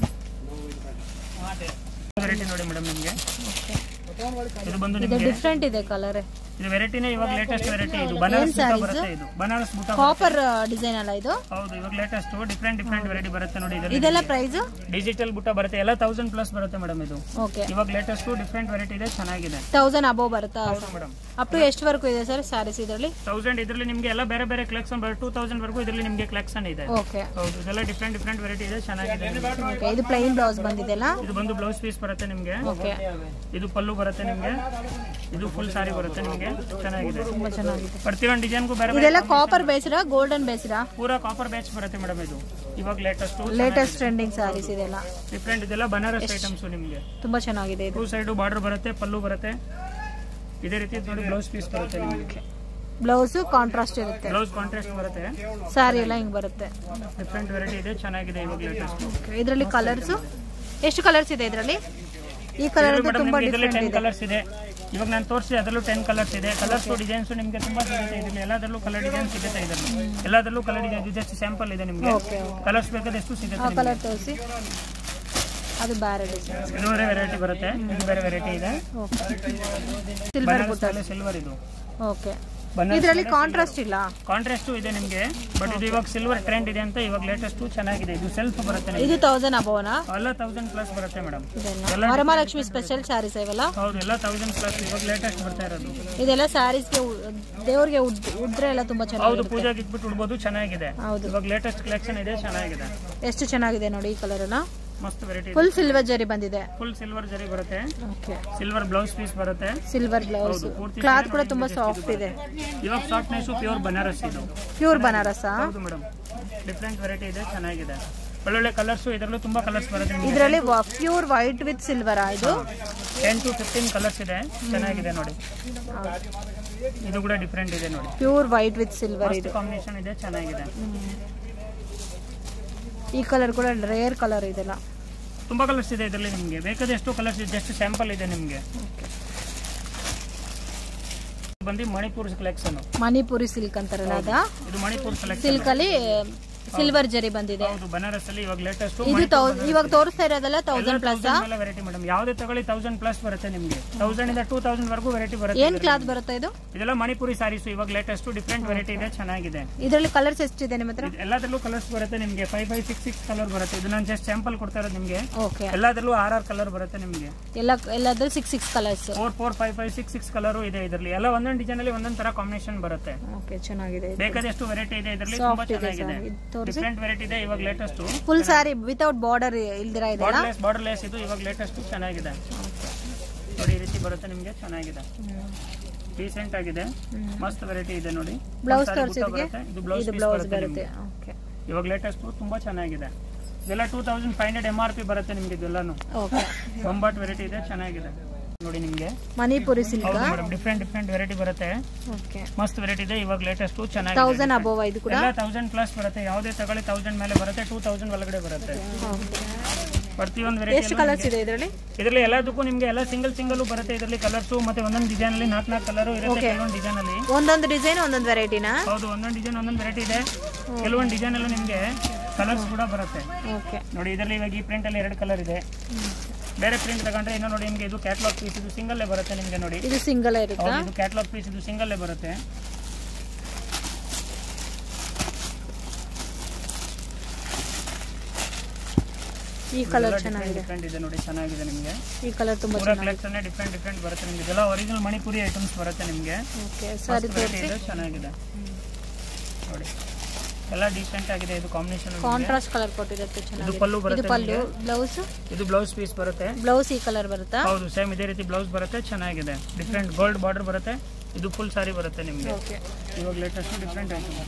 ವೆರೈಟಿ ನೋಡಿ ಮೇಡಮ್ ನಿಮಗೆ ಇದು ಬಂದು ಇದು ನಿಮಗೆ ಡಿಫ್ರೆಂಟ್ ಇದೆ ಕಲರ್ ಇದು ವೆರೈಟಿನೇ ಇವಾಗ ಲೇಟೆಸ್ಟ್ ವೆರೈಟಿ ಇದು ಬನಾರಸ್ ಬೂಟ sarees? ಬರುತ್ತೆ ಇದು ಬನಾರಸ್ ಬೂಟ ಕಾಪರ್ ಡಿಸೈನ್ ಅಲ್ಲ ಇದು ಹೌದು ಇವಾಗ ಲೇಟೆಸ್ಟ್ ಡಿಫ್ರೆಂಟ್ ಡಿಫ್ರೆಂಟ್ ವೆರೈಟಿ ಬರುತ್ತೆ ನೋಡಿ ಇದರಲ್ಲಿ ಇದೆಲ್ಲ ಪ್ರೈಸ್ ಡಿಜಿಟಲ್ ಬೂಟ ಬರುತ್ತೆ ಎಲ್ಲ ತೌಸಂಡ್ ಪ್ಲಸ್ ಬರುತ್ತೆ ಮೇಡಮ್ ಇದು ಓಕೆ ಇವಾಗ ಲೇಟೆಸ್ಟ್ ಡಿಫ್ರೆಂಟ್ ವೆರೈಟಿ ಇದೆ ಚೆನ್ನಾಗಿದೆ ತೌಸಂಡ್ ಅಬೋವ್ ಬರುತ್ತಾ ಹೌದು ಮೇಡಮ್ ಅಪ್ ಟು ಎಷ್ಟುವರೆಗೂ ಇದೆ ಸರ್ ಸ್ಯಾರೀಸ್ ಇದರಲ್ಲಿ ತೌಸಂಡ್ ಇದರಲ್ಲಿ ನಿಮಗೆ ಎಲ್ಲ ಬೇರೆ ಬೇರೆ ಕಲೆಕ್ಷನ್ ಬರುತ್ತೆ ಟೂ ತೌಸಂಡ್ ವರೆಗೂ ಇದರಲ್ಲಿ ನಿಮಗೆ ಕಲೆಕ್ಷನ್ ಇದೆ ಓಕೆ ಹೌದು ಇದೆಲ್ಲ ಡಿಫ್ರೆಂಟ್ ಡಿಫ್ರೆಂಟ್ ವೆರೈಟಿ ಇದೆ ಚೆನ್ನಾಗಿದೆ ಓಕೆ ಇದು ಪ್ಲೈನ್ ಬ್ಲೌಸ್ ಬಂದಿದೆಲ್ಲ ಇದು ಬಂದು ಬ್ಲೌಸ್ ಪೀಸ್ ಬರುತ್ತೆ ನಿಮಗೆ ಓಕೆ ಇದು ಪಲ್ಲು ಬರುತ್ತೆ ನಿಮಗೆ ಇದು ಫುಲ್ ಸಾರಿ ಬರುತ್ತೆ ನಿಮಗೆ ಚೆನ್ನಾಗಿದೆ ತುಂಬಾ ಚೆನ್ನಾಗಿದೆ ಪ್ರತಿಯೊಂದು ಡಿಸೈನ್ಗೂ ಬೇರೆ ಬೇರೆ ಇದೆಲ್ಲ ಕಾಪರ್ ಬೇಸಿರಾ ಗೋಲ್ಡನ್ ಬೇಸಿರಾ ಪೂರಾ ಕಾಪರ್ ಬ್ಯಾಚ್ ಬರುತ್ತೆ ಮೇಡಮ್ ಇದು ಇವಾಗ ಲೇಟೆಸ್ಟ್ ಲೇಟೆಸ್ಟ್ ಟ್ರೆಂಡಿಂಗ್ ಸ್ಯಾರೀಸ್ ಇದೆಲ್ಲ ಡಿಫ್ರೆಂಟ್ ಇದೆಲ್ಲ ಬನಾರಸ್ ಐಟಮ್ಸ್ ನಿಮಗೆ ತುಂಬಾ ಚೆನ್ನಾಗಿದೆ ಇದು ಟೂ ಸೈಡು ಬಾರ್ಡರ್ ಬರುತ್ತೆ ಪಲ್ಲು ಬರುತ್ತೆ ಇದೇ ರೀತಿ ನೋಡಿ ಬ್ಲೌಸ್ ಪೀಸ್ ಬರುತ್ತೆ ನಿಮಗೆ ಬ್ಲೌಸ್ ಕಾಂಟ್ರಾಸ್ಟ್ ಇರುತ್ತೆ ಬ್ಲೌಸ್ ಕಾಂಟ್ರಾಸ್ಟ್ ಬರುತ್ತೆ ಸ್ಯಾರಿ ಎಲ್ಲ ಹಿಂಗ್ ಬರುತ್ತೆ ಡಿಫ್ರೆಂಟ್ ವೆರೈಟಿ ಇದೆ ಚೆನ್ನಾಗಿದೆ ಇವಾಗ ಲೇಟೆಸ್ಟ್ ಇದರಲ್ಲಿ ಕಲರ್ಸ್ ಎಷ್ಟು ಕಲರ್ಸ್ ಇದೆ ಇದರಲ್ಲಿ ಈ ಕಲರ್ ಮೇಡಮ್ ತುಂಬಾ ನಿಮ್ಗೆ ಇದರಲ್ಲಿ ಡಿಫ್ರೆಂಟ್ ಟೆನ್ ಇದೆ ಕಲರ್ಸ್ ಇದೆ ಇವಾಗ ನಾನು ತೋರಿಸಿ ಅದರಲ್ಲೂ ಟೆನ್ ಕಲರ್ಸ್ ಇದೆ ಕಲರ್ಸ್ ಡಿಸೈನ್ಸ್ ನಿಮಗೆ ತುಂಬಾ ಸಿಗುತ್ತೆ ಇದರಲ್ಲಿ ಎಲ್ಲದರಲ್ಲೂ ಕಲರ್ ಡಿಸೈನ್ ಸಿಗುತ್ತೆ ಇದರಲ್ಲಿ ಎಲ್ಲದರಲ್ಲೂ ಕಲರ್ ಡಿಸೈನ್ ಜಸ್ಟ್ ಸ್ಯಾಂಪಲ್ ಇದೆ ನಿಮಗೆ ಓಕೆ ಕಲರ್ಸ್ ಬೇಕಾದ್ರೆ ಎಷ್ಟು ಆ ಸಿಗುತ್ತೆ ನಿಮ್ಗೆ. ಕಲರ್ ತೋರಿಸಿ ಅದು ಬೇರೆ ಡಿಸೈನ್ ಇದು ಬೇರೆ ವೆರೈಟಿ ಬರುತ್ತೆ ಇದು ಬೇರೆ ವೆರೈಟಿ ಇದೆ ಓಕೆ ಸಿಲ್ವರ್ ಬುಟ್ಟ ಸಿಲ್ವರ್ ಇದು ಓಕೆ ಇದರಲ್ಲಿ ಕಾಂಟ್ರಾಸ್ಟ್ ಇಲ್ಲ ಕಾಂಟ್ರಾಸ್ಟ್ ಇದೆ ನಿಮ್ಗೆ ಬಟ್ ಇದು ಇವಾಗ ಸಿಲ್ವರ್ ಟ್ರೆಂಡ್ ಇದೆ ಅಂತ ಇವಾಗ ಲೇಟೆಸ್ಟ್ ಚೆನ್ನಾಗಿದೆ ಇದು ಸೆಲ್ಫ್ ಬರುತ್ತೆ ನಿಮ್ಗೆ. ಇದು ತೌಸಂಡ್ ಅಬೋನಾ ಎಲ್ಲ ತೌಸಂಡ್ ಪ್ಲಸ್ ಬರುತ್ತೆ ಮೇಡಮ್ ಇದೆಲ್ಲ ವರಮಹಾಲಕ್ಷ್ಮಿ ಸ್ಪೆಷಲ್ ಸ್ಯಾರೀಸ್ ಇವೆಲ್ಲ ಹೌದು ಎಲ್ಲ ತೌಸಂಡ್ ಪ್ಲಸ್ ಇವಾಗ ಲೇಟೆಸ್ಟ್ ಬರ್ತಾ ಇರೋದು ಇದೆಲ್ಲ ಸ್ಯಾರೀಸ್ಗೆ ದೇವ್ರಿಗೆ ಉಡ್- ಉಡ್ರೆ ಎಲ್ಲ ತುಂಬಾ ಹೌದು ಚೆನ್ನಾಗಿದೆ ಪೂಜಾಗೆ ಇಟ್ಬಿಟ್ಟು ಉಡ್ಬೋದು ಚೆನ್ನಾಗಿದೆ ಹೌದು ಇವಾಗ ಲೇಟೆಸ್ಟ್ ಕಲೆಕ್ಷನ್ ಇದೆ ಚೆನ್ನಾಗಿದೆ ಎಷ್ಟು ಚೆನ್ನಾಗಿದೆ ನೋಡಿ ಈ ಕಲರ್ ಎಲ್ಲ ಮಸ್ತ್ ವೆರೈಟಿ ಫುಲ್ ಸಿಲ್ವರ್ ಜರಿ ಬಂದಿದೆ ಫುಲ್ ಸಿಲ್ವರ್ ಜರಿ ಬರುತ್ತೆ ಓಕೆ ಸಿಲ್ವರ್ ಬ್ಲೌಸ್ ಪೀಸ್ ಬರುತ್ತೆ ಸಿಲ್ವರ್ ಬ್ಲೌಸ್ ಹೌದು, ಪೂರ್ತಿ ಕ್ಲಾತ್ ಸೀರೆ ಕೂಡ ನೋಡಿ ತುಂಬಾ ಎಷ್ಟು ಸಾಫ್ಟ್ ಇದೆ ಇವಾಗ ಸಾಫ್ಟ್ನೆಸ್ ಪ್ಯೂರ್ ಬನಾರಸ್ ಇದು ಪ್ಯೂರ್ ಬನಾರಸ ಹೌದು ಮೇಡಮ್ ಡಿಫ್ರೆಂಟ್ ವೆರೈಟಿ ಇದೆ ಚೆನ್ನಾಗಿದೆ ಒಳ್ಳೊಳ್ಳೆ ಕಲರ್ಸ್ ಇದರಲ್ಲೂ ತುಂಬಾ ಕಲರ್ಸ್ ಬರುತ್ತೆ ನಿಮ್ಗೆ ಇದರಲ್ಲಿ ಪ್ಯೂರ್ ವೈಟ್ ವಿತ್ ಸಿಲ್ವರ್ ಇದು ಟೆನ್ ಟು ಫಿಫ್ಟೀನ್ ಕಲರ್ಸ್ ಇದೆ ಚೆನ್ನಾಗಿದೆ ನೋಡಿ ಇದು ಕೂಡ ಡಿಫ್ರೆಂಟ್ ಇದೆ ನೋಡಿ ಪ್ಯೂರ್ ವೈಟ್ ವಿತ್ ಸಿಲ್ವರ್ ಇದು ಕಾಂಬಿನೇಷನ್ ಇದೆ ಚೆನ್ನಾಗಿದೆ ಈ ಕಲರ್ ಕೂಡ ರೇರ್ ಕಲರ್ ಇದೆಲ್ಲ ತುಂಬಾ ಕಲರ್ಸ್ ಇದೆ ಇದರಲ್ಲಿ ನಿಮಗೆ ಬೇಕಾದಷ್ಟು ಕಲರ್ಸ್ ಇದೆ ಜಸ್ಟ್ ಸ್ಯಾಂಪಲ್ ಇದೆ ನಿಮಗೆ ಬಂದು ಮಣಿಪುರ್ ಕಲೆಕ್ಷನ್ ಮಣಿಪುರಿ ಸಿಲ್ಕ್ ಅಂತಾರಲ್ಲ ಅದ ಇದು ಮಣಿಪುರ್ ಕಲೆಕ್ಷನ್ ಸಿಲ್ಕ್ ಅಲ್ಲಿ ಸಿಲ್ವರ್ ಜರಿ ಬಂದಿದೆ ಹೌದು ಬನಾರಸ್ ಅಲ್ಲಿ ಇವಾಗ ಲೇಟೆಸ್ಟ್ ಇದು ತೌ- ಇವಾಗ ತೋರಿಸ್ತಾ ಇರೋದಲ್ಲ ತೌಸಂಡ್ ಪ್ಲಸ್ ವೆರೈಟಿ ಮೇಡಮ್ ಯಾವುದೇ ತಗೊಳ್ಳಿ ತೌಸಂಡ್ ಪ್ಲಸ್ ಬರುತ್ತೆ ನಿಮಗೆ ತೌಸಂಡ್ ಇಂದ ಟೂ ತೌಸಂಡ್ ವರೆಗೂ ವೆರೈಟಿ ಬರುತ್ತೆ ಏನ್ ಕ್ಲಾತ್ ಬರುತ್ತೆ ಇದು ಇದೆಲ್ಲ ಮಣಿಪುರಿ ಸಾರೀಸ್ ಇವಾಗ ಲೇಟೆಸ್ಟ್ ಡಿಫ್ರೆಂಟ್ ವೆರೈಟಿ ಇದೆ ಚೆನ್ನಾಗಿದೆ ಇದರಲ್ಲಿ ಕಲರ್ಸ್ ಎಷ್ಟಿದೆ ನಿಮ್ಮ ಹತ್ರ ಇದು ಎಲ್ಲದರಲ್ಲೂ ಕಲರ್ಸ್ ಬರುತ್ತೆ ನಿಮಗೆ five five six six colour ಬರುತ್ತೆ ಇದು ನಾನು ಜಸ್ಟ್ ಸ್ಯಾಂಪಲ್ ಕೊಡ್ತಾ ಇರೋದು ನಿಮಗೆ ಓಕೆ ಎಲ್ಲದರಲ್ಲೂ ಆರ್ ಆರ್ ಕಲರ್ ಬರುತ್ತೆ ನಿಮಗೆ ಎಲ್ಲ ಎಲ್ಲದ್ರಲ್ಲಿ six six colours four four five five six six colour ಇದೆ ಇದರಲ್ಲಿ ಎಲ್ಲ ಒಂದೊಂದು ಡಿಸೈನ್ ಅಲ್ಲಿ ಒಂದೊಂದು ತರ ಕಾಂಬಿನೇಷನ್ ಬರುತ್ತೆ ಓಕೆ ಚೆನ್ನಾಗಿದೆ ಬೇಕಾದಷ್ಟು ವೆರೈಟಿ ಇದೆ ಇದರಲ್ಲಿ Soft ತುಂಬಾ ಇದೆ ಚೆನ್ನಾಗಿದೆ sir. ಇದು ತೋರ್ಸಿ. ಡಿಫ್ರೆಂಟ್ ವೆರೈಟಿ ಇದೆ ಇವಾಗ latest full sari without border ಇಲ್ದಿರ ಇದೆಲ್ಲ ಬಾರ್ಡರ್ಲೆಸ್ ಬಾರ್ಡರ್ಲೆಸ್ ಇದು ಇವಾಗ ಲೇಟೆಸ್ಟ್ ಚೆನ್ನಾಗಿದೆ ನೋಡಿ ಈ ರೀತಿ ಬರುತ್ತೆ ನಿಮಗೆ ಚೆನ್ನಾಗಿದೆ ಡೀಸೆಂಟ್ ಆಗಿದೆ ಮಸ್ತ್ ವೆರೈಟಿ ಇದೆ ನೋಡಿ ಬ್ಲೌಸ್ ಒಂದ್ ಸಾರಿ ತೋರಿಸಿ ಬುಟ್ಟ ಬರುತ್ತೆ. ಇದು ಬ್ಲೌಸ್ ಇದು ಪೀಸ್ ಬ್ಲೌಸ್ ಬರುತ್ತೆ ಬರುತ್ತೆ ನಿಮ್ಗೆ. ಓಕೆ ಇವಾಗ ಲೇಟೆಸ್ಟ್ ತುಂಬಾ ಚೆನ್ನಾಗಿದೆ ಇದೆಲ್ಲ two thousand five hundred M R P ಬರುತ್ತೆ ನಿಮ್ಗೆ ಇದೆಲ್ಲಾನು ಓಕೆ ಬೊಂಬಾಟ್ ವೆರೈಟಿ ಇದೆ ಚೆನ್ನಾಗಿದೆ ನೋಡಿ ನಿಮ್ಗೆ ಮಣಿಪುರಿ ಸಿಲ್ಕ್ ಹೌದು ಮೇಡಮ್ ಡಿಫ್ರೆಂಟ್ ಡಿಫ್ರೆಂಟ್ ವೆರೈಟಿ ಬರುತ್ತೆ ಓಕೆ ಮಸ್ಟ್ ವೆರೈಟಿ ಇದೆ ಇವಾಗ ಲೇಟೆಸ್ಟ್ ಚೆನ್ನಾಗಿದೆ ತೌಸಂಡ್ ಅಬೋವ್ ಇದು ಕೂಡ ಎಲ್ಲ ತೌಸಂಡ್ ಪ್ಲಸ್ ಬರುತ್ತೆ ಯಾವುದೇ ತಗೊಳ್ಳಿ ತೌಸಂಡ್ ಮೇಲೆ ಬರುತ್ತೆ ಟೂ ತೌಸಂಡ್ ಒಳಗಡೆ ಬರುತ್ತೆ ಪ್ರತಿಯೊಂದು ಎಷ್ಟು ವೆರೈಟಿ ಕಲರ್ಸ್ ಇದೆ ಇದರಲ್ಲಿ ಇದರಲ್ಲಿ ಎಲ್ಲದಕ್ಕೂ ನಿಮ್ಗೆ ಎಲ್ಲ ಸಿಂಗಲ್ ಸಿಂಗಲ್ ಬರುತ್ತೆ ಇದರಲ್ಲಿ ಕಲರ್ಸ್ ಮತ್ತೆ ಒಂದೊಂದು ಡಿಸೈನ್ ಅಲ್ಲಿ ನಾಲ್ಕು ನಾಲ್ಕು ಕಲರ್ ಇರುತ್ತೆ ಕೆಲವೊಂದು ಡಿಸೈನ್ ಅಲ್ಲಿ ಒಂದೊಂದು ಡಿಸೈನ್ ಒಂದೊಂದು ವೆರೈಟಿನಾ ಹೌದು ಒಂದೊಂದು ಡಿಸೈನ್ ಒಂದೊಂದು ವೆರೈಟಿ ಇದೆ ಕೆಲವೊಂದು ಡಿಸೈನ್ ಅಲ್ಲೂ ನಿಮ್ಗೆ ಕಲರ್ಸ್ ಕೂಡ ಬರುತ್ತೆ ಓಕೆ ನೋಡಿ ಇದರಲ್ಲಿ ಇವಾಗ ಈ ಪ್ರಿಂಟ್ ಅಲ್ಲಿ ಎರಡು ಕಲರ್ ಇದೆ ಬೇರೆ ಪ್ರಿಂಟ್ ತಗೊಂಡ್ರೆ ಇನ್ನೂ ನೋಡಿ ನಿಮ್ಗೆ ಇದು ಕ್ಯಾಟ್ಲಾಗ್ ಪೀಸ್ ಇದು ಸಿಂಗಲ್ ಬರುತ್ತೆ ನಿಮ್ಗೆ ನೋಡಿ ಇದು ಸಿಂಗಲ್ ಇರುತ್ತಾ ಹೌದು ಇದು ಕ್ಯಾಟ್ಲಾಗ್ ಪೀಸ್ ಇದು ಸಿಂಗಲ್ ಬರುತ್ತೆ ಈ ಕಲರ್ ಚೆನ್ನಾಗಿದೆ ಡಿಫ್ರೆಂಟ್ ಇದೆ ನೋಡಿ ಚೆನ್ನಾಗಿದೆ ನಿಮಗೆ ಈ ಕಲರ್ ತುಂಬಾ ಪೂರ ಕಲೆಕ್ಷನ್ ಡಿಫ್ರೆಂಟ್ ಡಿಫ್ರೆಂಟ್ ಬರುತ್ತೆ ನಿಮ್ಗೆ ಇದೆಲ್ಲ ಒರಿಜಿನಲ್ ಮಣಿಪುರಿ ಐಟಮ್ಸ್ ಬರುತ್ತೆ ನಿಮಗೆ ಓಕೆ ಸರಿ ವೆರೈಟಿ ಇದೆ ಚೆನ್ನಾಗಿದೆ ನೋಡಿ ಎಲ್ಲ ಡೀಸೆಂಟ್ ಆಗಿದೆ ಇದು ಕಾಂಬಿನೇಷನ್ ಕಾಂಟ್ರಾಸ್ಟ್ ಕಲರ್ ಕೊಟ್ಟಿರುತ್ತೆ ಇದು ಚೆನ್ನಾಗಿದೆ ಪಲ್ಲು ಇದು ಬರುತ್ತೆ ಪಲ್ಲು ಬ್ಲೌಸ್ ಇದು ಬ್ಲೌಸ್ ಪೀಸ್ ಬರುತ್ತೆ ಬ್ಲೌಸ್ ಈ ಕಲರ್ ಬರುತ್ತಾ ಹೌದು ಸೇಮ್ ಇದೇ ರೀತಿ ಬ್ಲೌಸ್ ಬರುತ್ತೆ ಚೆನ್ನಾಗಿದೆ ಡಿಫ್ರೆಂಟ್ ಗೋಲ್ಡ್ ಬಾರ್ಡರ್ ಬರುತ್ತೆ ಇದು ಫುಲ್ ಸಾರಿ ಬರುತ್ತೆ ನಿಮಗೆ ಓಕೆ ಇವಾಗ ಲೇಟೆಸ್ಟ್ ಡಿಫ್ರೆಂಟ್ ಐಟಮ್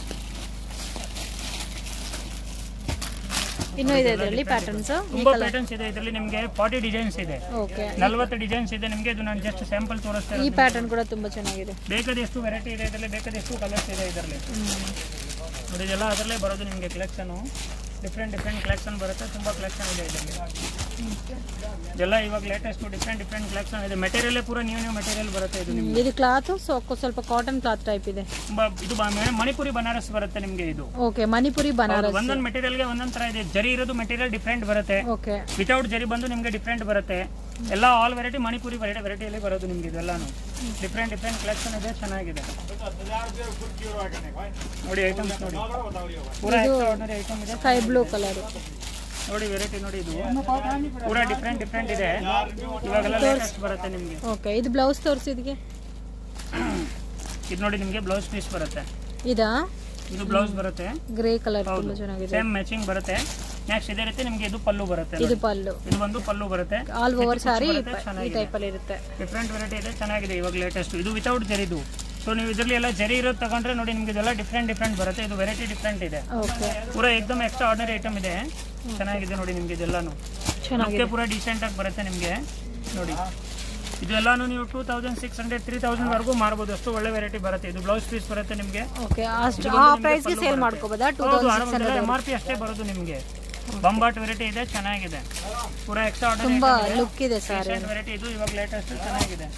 ಇನ್ನೂ ಇದೆ ಇದರಲ್ಲಿ ಪ್ಯಾಟರ್ನ್ಸ್ ಈ ತುಂಬಾ ಕಲರ್ ಪ್ಯಾಟರ್ನ್ಸ್ ಇದೆ ಇದರಲ್ಲಿ ನಿಮಗೆ ಫಾರ್ಟಿ ಡಿಸೈನ್ಸ್ ಇದೆ ಓಕೆ ನಲ್ವತ್ತು ಡಿಸೈನ್ಸ್ ಇದೆ ನಿಮಗೆ ಇದು ನಾನು ಜಸ್ಟ್ ಸ್ಯಾಂಪಲ್ ತೋರಿಸ್ತಾ ಈ ಇರೋದು ಪ್ಯಾಟರ್ನ್ ಕೂಡ ತುಂಬಾ ಚೆನ್ನಾಗಿದೆ ಬೇಕಾದಷ್ಟು ವೆರೈಟಿ ಇದೆ ಇದರಲ್ಲಿ ಬೇಕಾದಷ್ಟು ಕಲರ್ಸ್ ಇದೆ ಇದರಲ್ಲಿ ನೋಡಿ ಇದೆಲ್ಲ ಅದರಲ್ಲೇ ಬರೋದು ನಿಮಗೆ ಕಲೆಕ್ಷನು ಡಿಫ್ರೆಂಟ್ ಡಿಫ್ರೆಂಟ್ ಕಲೆಕ್ಷನ್ ಬರುತ್ತೆ ತುಂಬ ಕಲೆಕ್ಷನ್ ಇದೆ ಇದರಲ್ಲಿ ಇದೆಲ್ಲ ಇವಾಗ ಲೇಟೆಸ್ಟ್ ಡಿಫ್ರೆಂಟ್ ಡಿಫ್ರೆಂಟ್ ಕಲೆಕ್ಷನ್ ಇದೆ ಮೆಟೀರಿಯಲ್ ಪೂರ ನ್ಯೂ ನ್ಯೂ ಮೆಟೀರಿಯಲ್ ಬರುತ್ತೆ ಇದು ನಿಮ್ಗೆ ಇದು ಕ್ಲಾತ್ ಸ್ವಲ್ಪ ಕಾಟನ್ ಕ್ಲಾತ್ ಟೈಪ್ ಇದೆ ತುಂಬಾ ಇದು ಬ- ಮೆ- ಮಣಿಪುರಿ ಬನಾರಸ್ ಬರುತ್ತೆ ನಿಮಗೆ ಇದು ಓಕೆ ಮಣಿಪುರಿ ಬನಾರಸ್ ಒಂದೊಂದು ಮೆಟೀರಿಯಲ್ಗೆ ಒಂದೊಂದು ತರ ಇದೆ ಜರಿ ಇರೋದು ಮೆಟೀರಿಯಲ್ ಡಿಫ್ರೆಂಟ್ ಬರುತ್ತೆ ಓಕೆ ವಿತೌಟ್ ಜರಿ ಬಂದು ನಿಮಗೆ ಡಿಫ್ರೆಂಟ್ ಬರುತ್ತೆ ಎಲ್ಲ ಆಲ್ ವೆರೈಟಿ ಮಣಿಪುರಿ ವೆರೈಟಿ ವೆರೈಟಿಯಲ್ಲಿ ಬರೋದು ನಿಮ್ಗೆ ಇದೆಲ್ಲಾನು ಡಿಫ್ರೆಂಟ್ ಡಿಫ್ರೆಂಟ್ ಕಲೆಕ್ಷನ್ ಇದೆ ಚೆನ್ನಾಗಿದೆ ನೋಡಿ ಐಟಮ್ಸ್ ನೋಡಿ ಪೂರ ಎಕ್ಸ್ಟ್ರಾರ್ಡಿನರಿ ಐಟಮ್ ಇದೆ ಸ್ಕೈ ಬ್ಲೂ ಕಲರ್ ನೋಡಿ ವೆರೈಟಿ ನೋಡಿ ಇದು ಪೂರ ಡಿಫ್ರೆಂಟ್ ಡಿಫ್ರೆಂಟ್ ಇದೆ ಇವಾಗೆಲ್ಲ ಲೇಟೆಸ್ಟ್ ಬರುತ್ತೆ ನಿಮಗೆ ಓಕೆ ಇದು ಬ್ಲೌಸ್ ತೋರಿಸಿ ಇದಕ್ಕೆ ಇದು ನೋಡಿ ನಿಮಗೆ ಬ್ಲೌಸ್ ಪೀಸ್ ಬರುತ್ತೆ ಇದಾ ಇದು ಬ್ಲೌಸ್ ಬರುತ್ತೆ ಗ್ರೇ ಕಲರ್ ತುಂಬಾ ಚೆನ್ನಾಗಿದೆ ಸೇಮ್ ಮ್ಯಾಚಿಂಗ್ ಬರುತ್ತೆ ನೆಕ್ಸ್ಟ್ ಇದೇ ರೀತಿ ನಿಮಗೆ ಇದು ಪಲ್ಲು ಬರುತ್ತೆ ಇದು ನೋಡಿ. ಪಲ್ಲು ಇದು ಒಂದು ಪಲ್ಲು ಬರುತ್ತೆ ಆಲ್ ಓವರ್ ಸಾರಿ ಬರುತ್ತೆ, ಈ ಚೆನ್ನಾಗಿದೆ. ಟೈಪ್ ಅಲ್ಲಿ ಇರುತ್ತೆ ಡಿಫ್ರೆಂಟ್ ವೆರೈಟಿ ಇದೆ ಚೆನ್ನಾಗಿದೆ ಇವಾಗ ಲೇಟೆಸ್ಟ್ ಇದು ವಿತೌಟ್ ಜರಿದು ಸೊ ನೀವು ಇದರಲ್ಲಿ ಎಲ್ಲ ಜರಿ ಇರೋದು ತಗೊಂಡ್ರೆ ನೋಡಿ ನಿಮ್ಗೆ ಇದೆಲ್ಲ ಡಿಫ್ರೆಂಟ್ ಡಿಫ್ರೆಂಟ್ ಬರುತ್ತೆ ಇದು ವೆರೈಟಿ ಡಿಫ್ರೆಂಟ್ ಇದೆ ಓಕೆ ಪೂರ ಎಕ್ದಮ್ ಎಕ್ಸ್ಟ್ರಾ ಆರ್ಡಿನರಿ ಐಟಮ್ ಇದೆ ಚೆನ್ನಾಗಿದೆ ನೋಡಿ ನಿಮ್ಗೆ ಇದೆಲ್ಲಾನು ಚೆನ್ನಾಗಿದೆ ಲುಕ್ಕೆ ಪೂರ ಡೀಸೆಂಟ್ ಆಗಿ ಬರುತ್ತೆ ನಿಮಗೆ ನೋಡಿ ಇದೆಲ್ಲಾನು ನೀವು two thousand six hundred three thousand ವರೆಗೂ ಮಾರ್ಬೋದು ಅಷ್ಟು ಒಳ್ಳೆ ವೆರೈಟಿ ಬರುತ್ತೆ ಇದು ಬ್ಲೌಸ್ ಪೀಸ್ ಬರುತ್ತೆ ನಿಮಗೆ ಓಕೆ ಅಷ್ಟು ಆ ಪ್ರೈಸ್ಗೆ ಸೇಲ್ ಮಾಡ್ಕೋಬೋದಾ two thousand six M R P ಅಷ್ಟೇ ಬರೋದು ನಿಮಗೆ ಬಂಬಾಟ್ ವೆರೈಟಿ ಇದೆ ಚೆನ್ನಾಗಿದೆ ಪೂರ ಎಕ್ಸ್ಟ್ರಾ ತುಂಬಾ ಆರ್ಡಿನರಿ ಲುಕ್ ಇದೆ ಸಾರಿ ವೆರೈಟಿ ಇದು ಇವಾಗ ಲೇಟೆಸ್ಟ್ ಚೆನ್ನಾಗಿದೆ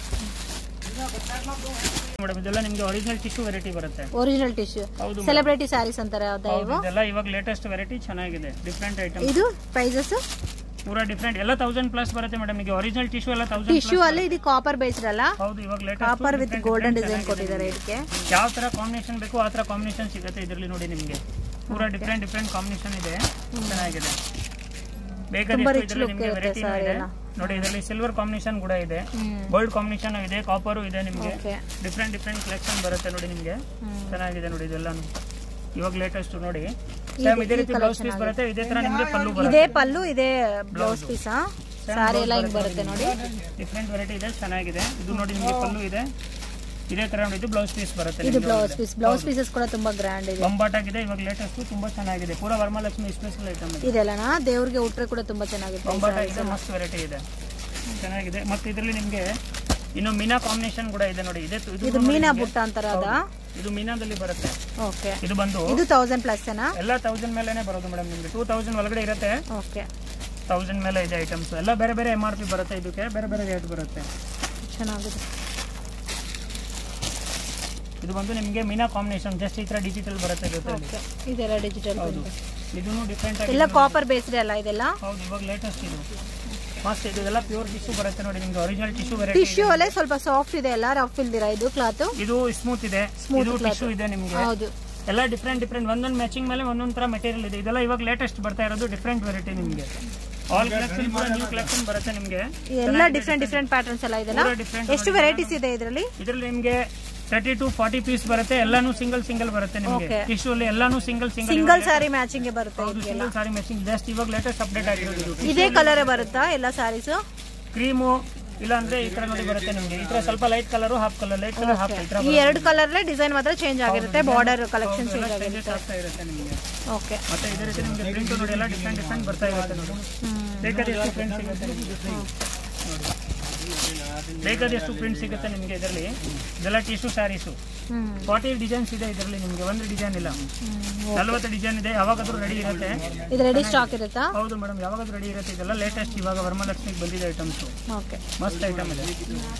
ಮೇಡಮ್ ಇದೆಲ್ಲ ನಿಮಗೆ ಒರಿಜಿನಲ್ ಟಿಶ್ಯೂ ವೆರೈಟಿ ಬರುತ್ತೆ ಒರಿಜಿನಲ್ ಟಿಶ್ಯೂ ಹೌದು ಸೆಲೆಬ್ರಿಟಿ ಸ್ಯಾರೀಸ್ ಅಂತಾರೆ ಯಾವ್ದಾ ಹೌದು ಇವು ಇದೆಲ್ಲ ಇವಾಗ ಲೇಟೆಸ್ಟ್ ವೆರೈಟಿ ಚೆನ್ನಾಗಿದೆ ಡಿಫ್ರೆಂಟ್ ಐಟಮ್ ಇದು ಪ್ರೈಸಸ್ ಪೂರಾ ಡಿಫ್ರೆಂಟ್ ಎಲ್ಲ ತೌಸಂಡ್ ಪ್ಲಸ್ ಬರುತ್ತೆ ಮೇಡಮ್ ಈಗ ಒರಿಜಿನಲ್ ಟಿಶ್ಯೂ ಎಲ್ಲ ತೌಸಂಡ್ ಟಿಶ್ಯೂ ಅಲ್ಲಿ ಇದು ಕಾಪರ್ ಬೇಸ್ಡ್ ಅಲ್ಲ ಹೌದು ಇವಾಗ latest copper with golden design ಕೊಟ್ಟಿದ್ದಾರೆ ಇದಕ್ಕೆ ಯಾವ ತರ ಕಾಂಬಿನೇಷನ್ ಬೇಕು ಆ ತರ ಕಾಂಬಿನೇಷನ್ ಸಿಗುತ್ತೆ ಇದರಲ್ಲಿ ನೋಡಿ ನಿಮಗೆ ಪೂರಾ ಡಿಫ್ರೆಂಟ್ ಡಿಫ್ರೆಂಟ್ ಕಾಂಬಿನೇಷನ್ ಇದೆ ಚೆನ್ನಾಗಿದೆ ಬೇಕಾದಷ್ಟು ಇದರಲ್ಲಿ ನಿಮಗೆ ವೆರೈಟಿ ಇದೆ ನೋಡಿ ಇದರಲ್ಲಿ ಸಿಲ್ವರ್ ಕಾಂಬಿನೇಷನ್ ಕೂಡ ಇದೆ ಹ್ಮ್ ಗೋಲ್ಡ್ ಕಾಂಬಿನೇಷನ್ ಇದೆ ಕಾಪರು ಇದೆ ನಿಮಗೆ ಓಕೆ ಡಿಫ್ರೆಂಟ್ ಡಿಫ್ರೆಂಟ್ ಕಲೆಕ್ಷನ್ ಬರುತ್ತೆ ನೋಡಿ ನಿಮಗೆ ಚೆನ್ನಾಗಿದೆ ನೋಡಿ ಇದೆಲ್ಲಾನು ಇವಾಗ ಲೇಟೆಸ್ಟ್ ನೋಡಿ ಸೇಮ್ ಇದೇ ರೀತಿ ಬ್ಲೌಸ್ ಪೀಸ್ ಬರುತ್ತೆ ಇದೇ ತರ ನಿಮಗೆ ಪಲ್ಲು ಬರುತ್ತೆ ಇದೇ ಪಲ್ಲು ಇದೇ ಬ್ಲೌಸ್ ಪೀಸಾ ಸಾರಿ ಎಲ್ಲ ಹಿಂಗ್ ಬರುತ್ತೆ ನೋಡಿ ಡಿಫ್ರೆಂಟ್ ವೆರೈಟಿ ಇದೆ ಚೆನ್ನಾಗಿದೆ ಇದು ನೋಡಿ ನಿಮಗೆ ಪಲ್ಲು ಇದೆ ಇದೇ ತರ ನೋಡಿ ಇದು ಬ್ಲೌಸ್ ಪೀಸ್ ಬರುತ್ತೆ ಇದು ಬ್ಲೌಸ್ ಪೀಸ್ ಬ್ಲೌಸ್ ಪೀಸಸ್ ಕೂಡ ತುಂಬಾ ಗ್ರ್ಯಾಂಡ್ ಇದೆ ಬೊಂಬಾಟ್ ಆಗಿದೆ ಇವಾಗ ಲೇಟೆಸ್ಟ್ ತುಂಬಾ ಚೆನ್ನಾಗಿದೆ ಪೂರಾ ವರಮಹಾಲಕ್ಷ್ಮಿ ಸ್ಪೆಷಲ್ ಐಟಮ್ ಇದೆ ಇದೆಲ್ಲನಾ ದೇವ್ರಿಗೆ ಉಟ್ರೆ ಕೂಡ ತುಂಬಾ ಚೆನ್ನಾಗಿದೆ ಬೊಂಬಾಟ ಇದೆ ಮಸ್ತ್ ವೆರೈಟಿ ಇದೆ ಚೆನ್ನಾಗಿದೆ ಮತ್ತೆ ಇದರಲ್ಲಿ ನಿಮಗೆ ಇನ್ನು ಮೀನಾ ಕಾಂಬಿನೇಷನ್ ಕೂಡ ಇದೆ ನೋಡಿ ಇದೆ ಇದು ಇದು ಮೀನಾ ಬುಟ್ಟ ಅಂತಾರ ಅದ ಇದು ಮೀನಾದಲ್ಲಿ ಬರುತ್ತೆ ಓಕೆ ಇದು ಬಂದು ಇದು ತೌಸಂಡ್ ಪ್ಲಸ್ ಏನಾ ಎಲ್ಲ ತೌಸಂಡ್ ಮೇಲೆನೆ ಬರೋದು ಮೇಡಮ್ ನಿಮಗೆ ಟೂ ತೌಸಂಡ್ ಒಳಗಡೆ ಇರುತ್ತೆ ಓಕೆ ತೌಸಂಡ್ ಮೇಲೆ ಇದೆ ಐಟಮ್ಸ್ ಎಲ್ಲ ಬೇರೆ ಬೇರೆ ಎಮ್ ಆರ್ ಪಿ ಬರುತ್ತೆ ಇದಕ್ಕೆ ಬೇರೆ ಬೇರೆ ರೇಟ್ ಬರುತ್ತೆ ಚೆನ್ನಾಗಿದೆ ಇದು ಬಂದು ನಿಮಗೆ ಮೀನಾ ಕಾಂಬಿನೇಷನ್ ಜಸ್ಟ್ ಈ ತರ ಡಿಜಿಟಲ್ ಬರುತ್ತೆ ಜೊತೆಲಿ ಓಕೆ ಇದೆಲ್ಲ ಡಿಜಿಟಲ್ ಹೌದು ಇದೂ ಡಿಫ್ರೆಂಟ್ ಆಗಿ ಎಲ್ಲ ಕಾಪರ್ ಬೇಸ್ಡ್ ಅಲ್ಲ ಇದೆಲ್ಲ ಹೌದು ಇವಾಗ ಲೇಟೆಸ್ಟ್ ಇದು ಮಸ್ತ್ ಇದು ಎಲ್ಲ ಪ್ಯೂರ್ ಟಿಶ್ಯೂ ಬರುತ್ತೆ ನೋಡಿ ನಿಮ್ಗೆ ಒರಿಜಿನಲ್ ಟಿಶ್ಯೂ ವೆರೈಟಿ ಟಿಶ್ಯೂ ಅಲ್ಲೇ ಸ್ವಲ್ಪ ಸಾಫ್ಟ್ ಇದೆ ಅಲ್ಲ ರಫ್ ಇಲ್ದಿರಾ ಇದು ಕ್ಲಾತ್ ಇದು ಸ್ಮೂತ್ ಇದೆ ಇದು ಟಿಶ್ಯೂ ಇದೆ ನಿಮಗೆ ಹೌದು ಎಲ್ಲ ಡಿಫ್ರೆಂಟ್ ಡಿಫ್ರೆಂಟ್ ಒಂದೊಂದು ಮ್ಯಾಚಿಂಗ್ ಮೇಲೆ ಒಂದೊಂದು ತರ ಮೆಟೀರಿಯಲ್ ಇದೆ ಇದೆಲ್ಲ ಇವಾಗ ಲೇಟೆಸ್ಟ್ ಬರ್ತಾ ಇರೋದು ಡಿಫ್ರೆಂಟ್ ವೆರೈಟಿ ನಿಮಗೆ ಆಲ್ ಕಲೆಕ್ಷನ್ ಕೂಡ ನ್ಯೂ ಕಲೆಕ್ಷನ್ ಬರುತ್ತೆ ನಿಮಗೆ ಎಲ್ಲ ಡಿಫ್ರೆಂಟ್ ಡಿಫ್ರೆಂಟ್ ಪ್ಯಾಟರ್ನ್ಸ್ ಎಲ್ಲ ಇದೆಲ್ಲ ಪೂರಾ ಡಿಫ್ರೆಂಟ್ ಎಷ್ಟು ವೆರೈಟೀಸ್ ಇದೆ ಇದರಲ್ಲಿ ಇದರಲ್ಲಿ ನಿಮಗೆ ತರ್ಟಿ ಟು ಫಾರ್ಟಿ ಪೀಸ್ ಬರುತ್ತೆ ಎಲ್ಲಾನು ಸಿಂಗಲ್ ಸಿಂಗಲ್ ಬರುತ್ತೆ ನಿಮಗೆ Okay. ಟಿಶ್ಯೂ ಅಲ್ಲಿ ಎಲ್ಲಾನು single single single sari matching ಬರುತ್ತೆ ಹೌದು ಸಿಂಗಲ್ ಸಾರಿ ಮ್ಯಾಚಿಂಗ್ ಜಸ್ಟ್ ಇವಾಗ ಲೇಟೆಸ್ಟ್ ಅಪ್ಡೇಟ್ ಆಗಿರೋದು ಇದು ಇದೇ ಕಲರ್ ಬರುತ್ತಾ ಎಲ್ಲ ಸಾರೀಸ್ ಕ್ರೀಮು ಇಲ್ಲ ಅಂದ್ರೆ ಈ ತರ ನೋಡಿ ಬರುತ್ತೆ ನಿಮಗೆ ಈ ತರ ಸ್ವಲ್ಪ light colour half colour light colour half ಈ ತರ ಈ ಎರಡು ಕಲರ್ ಡಿಸೈನ್ ಮಾತ್ರ ಚೇಂಜ್ ಆಗಿರುತ್ತೆ ಬಾರ್ಡರ್ ಕಲೆಕ್ಷನ್ ಚೇಂಜ್ ಆಗಿರುತ್ತೆ ಚೇಂಜಸ್ ಆಗ್ತಾ ಇರುತ್ತೆ ನಿಮಗೆ ಓಕೆ ಮತ್ತೆ ಇದೇ ರೀತಿ ನಿಮಗೆ ಪ್ರಿಂಟ್ ನೋಡಿ ಎಲ್ಲ ಡಿಫ್ರೆಂಟ್ ಡಿಫ್ರೆಂಟ್ ಬರ್ತಾ ಇರುತ್ತೆ ನೋಡಿ ಬೇಕಾದಷ್ಟು ಪ್ರಿಂಟ್ ಸಿಗುತ್ತೆ ನಿಮಗೆ ನೋಡಿ ಬೇಕಾದಷ್ಟು ಪ್ರಿಂಟ್ ಸಿಗುತ್ತೆ ನಿಮಗೆ ಇದರಲ್ಲಿ ಇದೆಲ್ಲ ಟಿಶ್ಯೂ ಸ್ಯಾರೀಸು ಹ್ಮ್ ಫಾರ್ಟಿ ಡಿಸೈನ್ಸ್ ಇದೆ ಇದರಲ್ಲಿ ನಿಮಗೆ ಒಂದು ಡಿಸೈನ್ ಇಲ್ಲ ನಲ್ವತ್ತು ಡಿಸೈನ್ ಇದೆ ಯಾವಾಗಾದ್ರೂ ರೆಡಿ ಇರುತ್ತೆ ಇದು ರೆಡಿ ಸ್ಟಾಕ್ ಇರುತ್ತಾ ಹೌದು ಮೇಡಮ್ ಯಾವಾಗಾದ್ರೂ ರೆಡಿ ಇರುತ್ತೆ ಇದೆಲ್ಲ ಲೇಟೆಸ್ಟ್ ಇವಾಗ ವರಮಹಾಲಕ್ಷ್ಮಿಗೆ ಬಂದಿದೆ ಐಟಮ್ಸು ಓಕೆ ಮಸ್ತ್ ಐಟಮ್ ಇದೆ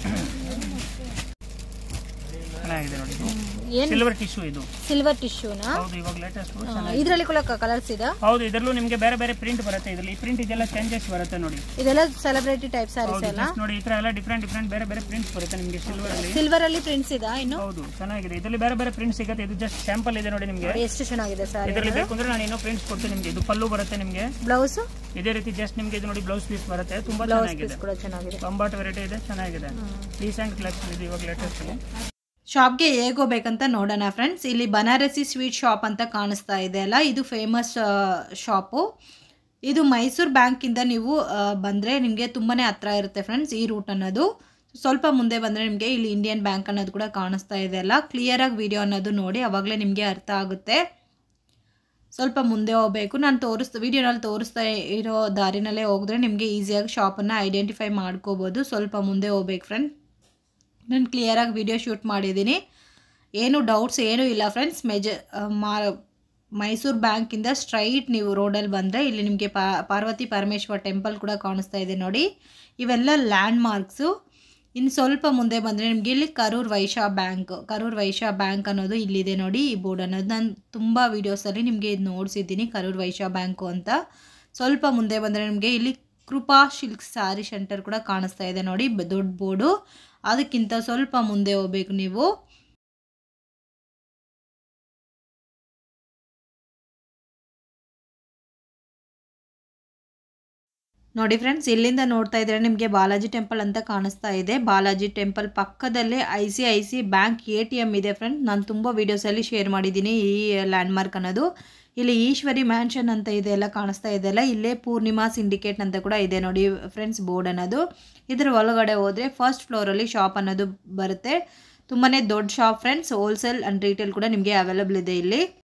ಚೆನ್ನಾಗಿದೆ ನೋಡಿ ಏನ್ ಸಿಲ್ವರ್ ಟಿಶ್ಯೂ ಇದು ಸಿಲ್ವರ್ ಟಿಶ್ಯೂನಾ ಹೌದು ಇವಾಗ ಲೇಟೆಸ್ಟ್ ಇದರಲ್ಲಿ ಕೂಡ ಕಲರ್ಸ್ ಇದೆ ಹೌದು ಇದರಲ್ಲೂ ನಿಮಗೆ ಬೇರೆ ಬೇರೆ ಪ್ರಿಂಟ್ ಬರುತ್ತೆ ಇದರಲ್ಲಿ ಈ ಪ್ರಿಂಟ್ ಇದೆಲ್ಲ ಚೇಂಜಸ್ ಬರುತ್ತೆ ನೋಡಿ ಇದೆಲ್ಲ ಸೆಲೆಬ್ರಿಟಿ ಟೈಪ್ ಸ್ಯಾರೀಸ್ ಹೌದು ಎಲ್ಲ just ನೋಡಿ ಈ ತರ ಎಲ್ಲ ಡಿಫ್ರೆಂಟ್ ಡಿಫ್ರೆಂಟ್ ಬೇರೆ ಬೇರೆ ಪ್ರಿಂಟ್ಸ್ ಬರುತ್ತೆ ನಿಮಗೆ ಸಿಲ್ವರ್ ಅಲ್ಲಿ ಸಿಲ್ವರ್ ಅಲ್ಲಿ ಪ್ರಿಂಟ್ಸ್ ಇದೆ ಇನ್ನು ಹೌದು ಚೆನ್ನಾಗಿದೆ ಇದರಲ್ಲಿ ಬೇರೆ ಬೇರೆ ಪ್ರಿಂಟ್ ಸಿಗುತ್ತೆ ಇದು ಜಸ್ಟ್ ಸ್ಯಾಂಪಲ್ ಇದೆ ನೋಡಿ ನಿಮಗೆ ಎಷ್ಟು ಚೆನ್ನಾಗಿದೆ ಸ್ಯಾರಿ ಇದರಲ್ಲಿ ಬೇಕು ಅಂದ್ರೆ ನಾನು ಇನ್ನೂ ಪ್ರಿಂಟ್ಸ್ ಕೊಡ್ತೀನಿ ನಿಮಗೆ ಇದು ಪಲ್ಲು ಬರುತ್ತೆ ನಿಮಗೆ ಬ್ಲೌಸ್ ಇದೇ ರೀತಿ ಜಸ್ಟ್ ನಿಮಗೆ ಇದು ನೋಡಿ ಬ್ಲೌಸ್ ಪೀಸ್ ಬರುತ್ತೆ ತುಂಬಾ ಬ್ಲೌಸ್ ಚೆನ್ನಾಗಿದೆ ಪೀಸ್ ಕೂಡ ಚೆನ್ನಾಗಿದೆ ಕಂಬಾಟ್ ವೆರೈಟಿ ಇದೆ ಚೆನ್ನಾಗಿದೆ ರೀಸೆಂಟ್ ಕಲೆಕ್ಷನ್ ಇದೆ ಇವಾಗ ಲೇಟೆಸ್ಟ್ ಶಾಪ್ಗೆ ಹೇಗೆ ಹೋಗ್ಬೇಕಂತ ನೋಡೋಣ ಫ್ರೆಂಡ್ಸ್ ಇಲ್ಲಿ ಬನಾರಸಿ ಸ್ವೀಟ್ ಶಾಪ್ ಅಂತ ಕಾಣಿಸ್ತಾ ಇದೆ ಅಲ್ಲ ಇದು ಫೇಮಸ್ ಶಾಪು ಇದು ಮೈಸೂರು ಬ್ಯಾಂಕಿಂದ ನೀವು ಬಂದರೆ ನಿಮಗೆ ತುಂಬಾ ಹತ್ರ ಇರುತ್ತೆ ಫ್ರೆಂಡ್ಸ್ ಈ ರೂಟ್ ಅನ್ನೋದು ಸ್ವಲ್ಪ ಮುಂದೆ ಬಂದರೆ ನಿಮಗೆ ಇಲ್ಲಿ ಇಂಡಿಯನ್ ಬ್ಯಾಂಕ್ ಅನ್ನೋದು ಕೂಡ ಕಾಣಿಸ್ತಾ ಇದೆ ಅಲ್ಲ ಕ್ಲಿಯರಾಗಿ ವಿಡಿಯೋ ಅನ್ನೋದು ನೋಡಿ ಅವಾಗಲೇ ನಿಮಗೆ ಅರ್ಥ ಆಗುತ್ತೆ ಸ್ವಲ್ಪ ಮುಂದೆ ಹೋಗಬೇಕು ನಾನು ತೋರಿಸ್ತಾ ವಿಡಿಯೋನಲ್ಲಿ ತೋರಿಸ್ತಾ ಇರೋ ದಾರಿನಲ್ಲೇ ಹೋಗಿದ್ರೆ ನಿಮಗೆ ಈಸಿಯಾಗಿ ಶಾಪನ್ನು ಐಡೆಂಟಿಫೈ ಮಾಡ್ಕೋಬೋದು ಸ್ವಲ್ಪ ಮುಂದೆ ಹೋಗ್ಬೇಕು ಫ್ರೆಂಡ್ ನಾನು ಕ್ಲಿಯರಾಗಿ ವಿಡಿಯೋ ಶೂಟ್ ಮಾಡಿದ್ದೀನಿ ಏನು ಡೌಟ್ಸ್ ಏನೂ ಇಲ್ಲ ಫ್ರೆಂಡ್ಸ್ ಮೆಜ ಮಾ ಮೈಸೂರು ಬ್ಯಾಂಕಿಂದ ಸ್ಟ್ರೈಟ್ ನೀವು ರೋಡಲ್ಲಿ ಬಂದರೆ ಇಲ್ಲಿ ನಿಮಗೆ ಪಾ ಪಾರ್ವತಿ ಪರಮೇಶ್ವರ ಟೆಂಪಲ್ ಕೂಡ ಕಾಣಿಸ್ತಾ ಇದೆ ನೋಡಿ ಇವೆಲ್ಲ ಲ್ಯಾಂಡ್ ಮಾರ್ಕ್ಸು ಇನ್ನು ಸ್ವಲ್ಪ ಮುಂದೆ ಬಂದರೆ ನಿಮಗೆ ಇಲ್ಲಿ ಕರೂರ್ ವೈಶ್ಯ ಬ್ಯಾಂಕ್ ಕರೂರ್ ವೈಶ್ಯ ಬ್ಯಾಂಕ್ ಅನ್ನೋದು ಇಲ್ಲಿದೆ ನೋಡಿ ಈ ಬೋರ್ಡ್ ಅನ್ನೋದು ನಾನು ತುಂಬ ವೀಡಿಯೋಸಲ್ಲಿ ನಿಮಗೆ ಇದು ನೋಡಿಸಿದ್ದೀನಿ ಕರೂರ್ ವೈಶ್ಯ ಬ್ಯಾಂಕು ಅಂತ ಸ್ವಲ್ಪ ಮುಂದೆ ಬಂದರೆ ನಿಮಗೆ ಇಲ್ಲಿ ಕೃಪಾ ಶಿಲ್ಕ್ ಸ್ಯಾರಿ ಸೆಂಟರ್ ಕೂಡ ಕಾಣಿಸ್ತಾ ಇದೆ ನೋಡಿ ಬ- ದೊಡ್ಡ ಬೋರ್ಡು ಅದಕ್ಕಿಂತ ಸ್ವಲ್ಪ ಮುಂದೆ ಹೋಗ್ಬೇಕು ನೀವು ನೋಡಿ ಫ್ರೆಂಡ್ಸ್ ಇಲ್ಲಿಂದ ನೋಡ್ತಾ ಇದ್ರೆ ನಿಮಗೆ ಬಾಲಾಜಿ ಟೆಂಪಲ್ ಅಂತ ಕಾಣಿಸ್ತಾ ಇದೆ ಬಾಲಾಜಿ ಟೆಂಪಲ್ ಪಕ್ಕದಲ್ಲೇ I C I C bank A T M ಇದೆ ಫ್ರೆಂಡ್ ನಾನು ತುಂಬ ವೀಡಿಯೋಸಲ್ಲಿ ಶೇರ್ ಮಾಡಿದ್ದೀನಿ ಈ ಲ್ಯಾಂಡ್ಮಾರ್ಕ್ ಅನ್ನೋದು ಇಲ್ಲಿ ಈಶ್ವರಿ ಮ್ಯಾನ್ಷನ್ ಅಂತ ಇದೆ ಎಲ್ಲ ಕಾಣಿಸ್ತಾ ಇದೆಯಲ್ಲ ಇಲ್ಲೇ ಪೂರ್ಣಿಮಾ ಸಿಂಡಿಕೇಟ್ ಅಂತ ಕೂಡ ಇದೆ ನೋಡಿ ಫ್ರೆಂಡ್ಸ್ ಬೋರ್ಡ್ ಅನ್ನೋದು ಇದರ ಒಳಗಡೆ ಹೋದರೆ ಫಸ್ಟ್ ಫ್ಲೋರಲ್ಲಿ ಶಾಪ್ ಅನ್ನೋದು ಬರುತ್ತೆ ತುಂಬಾ ದೊಡ್ಡ shop friends wholesale and retail ಕೂಡ ನಿಮಗೆ ಅವೈಲಬಲ್ ಇದೆ ಇಲ್ಲಿ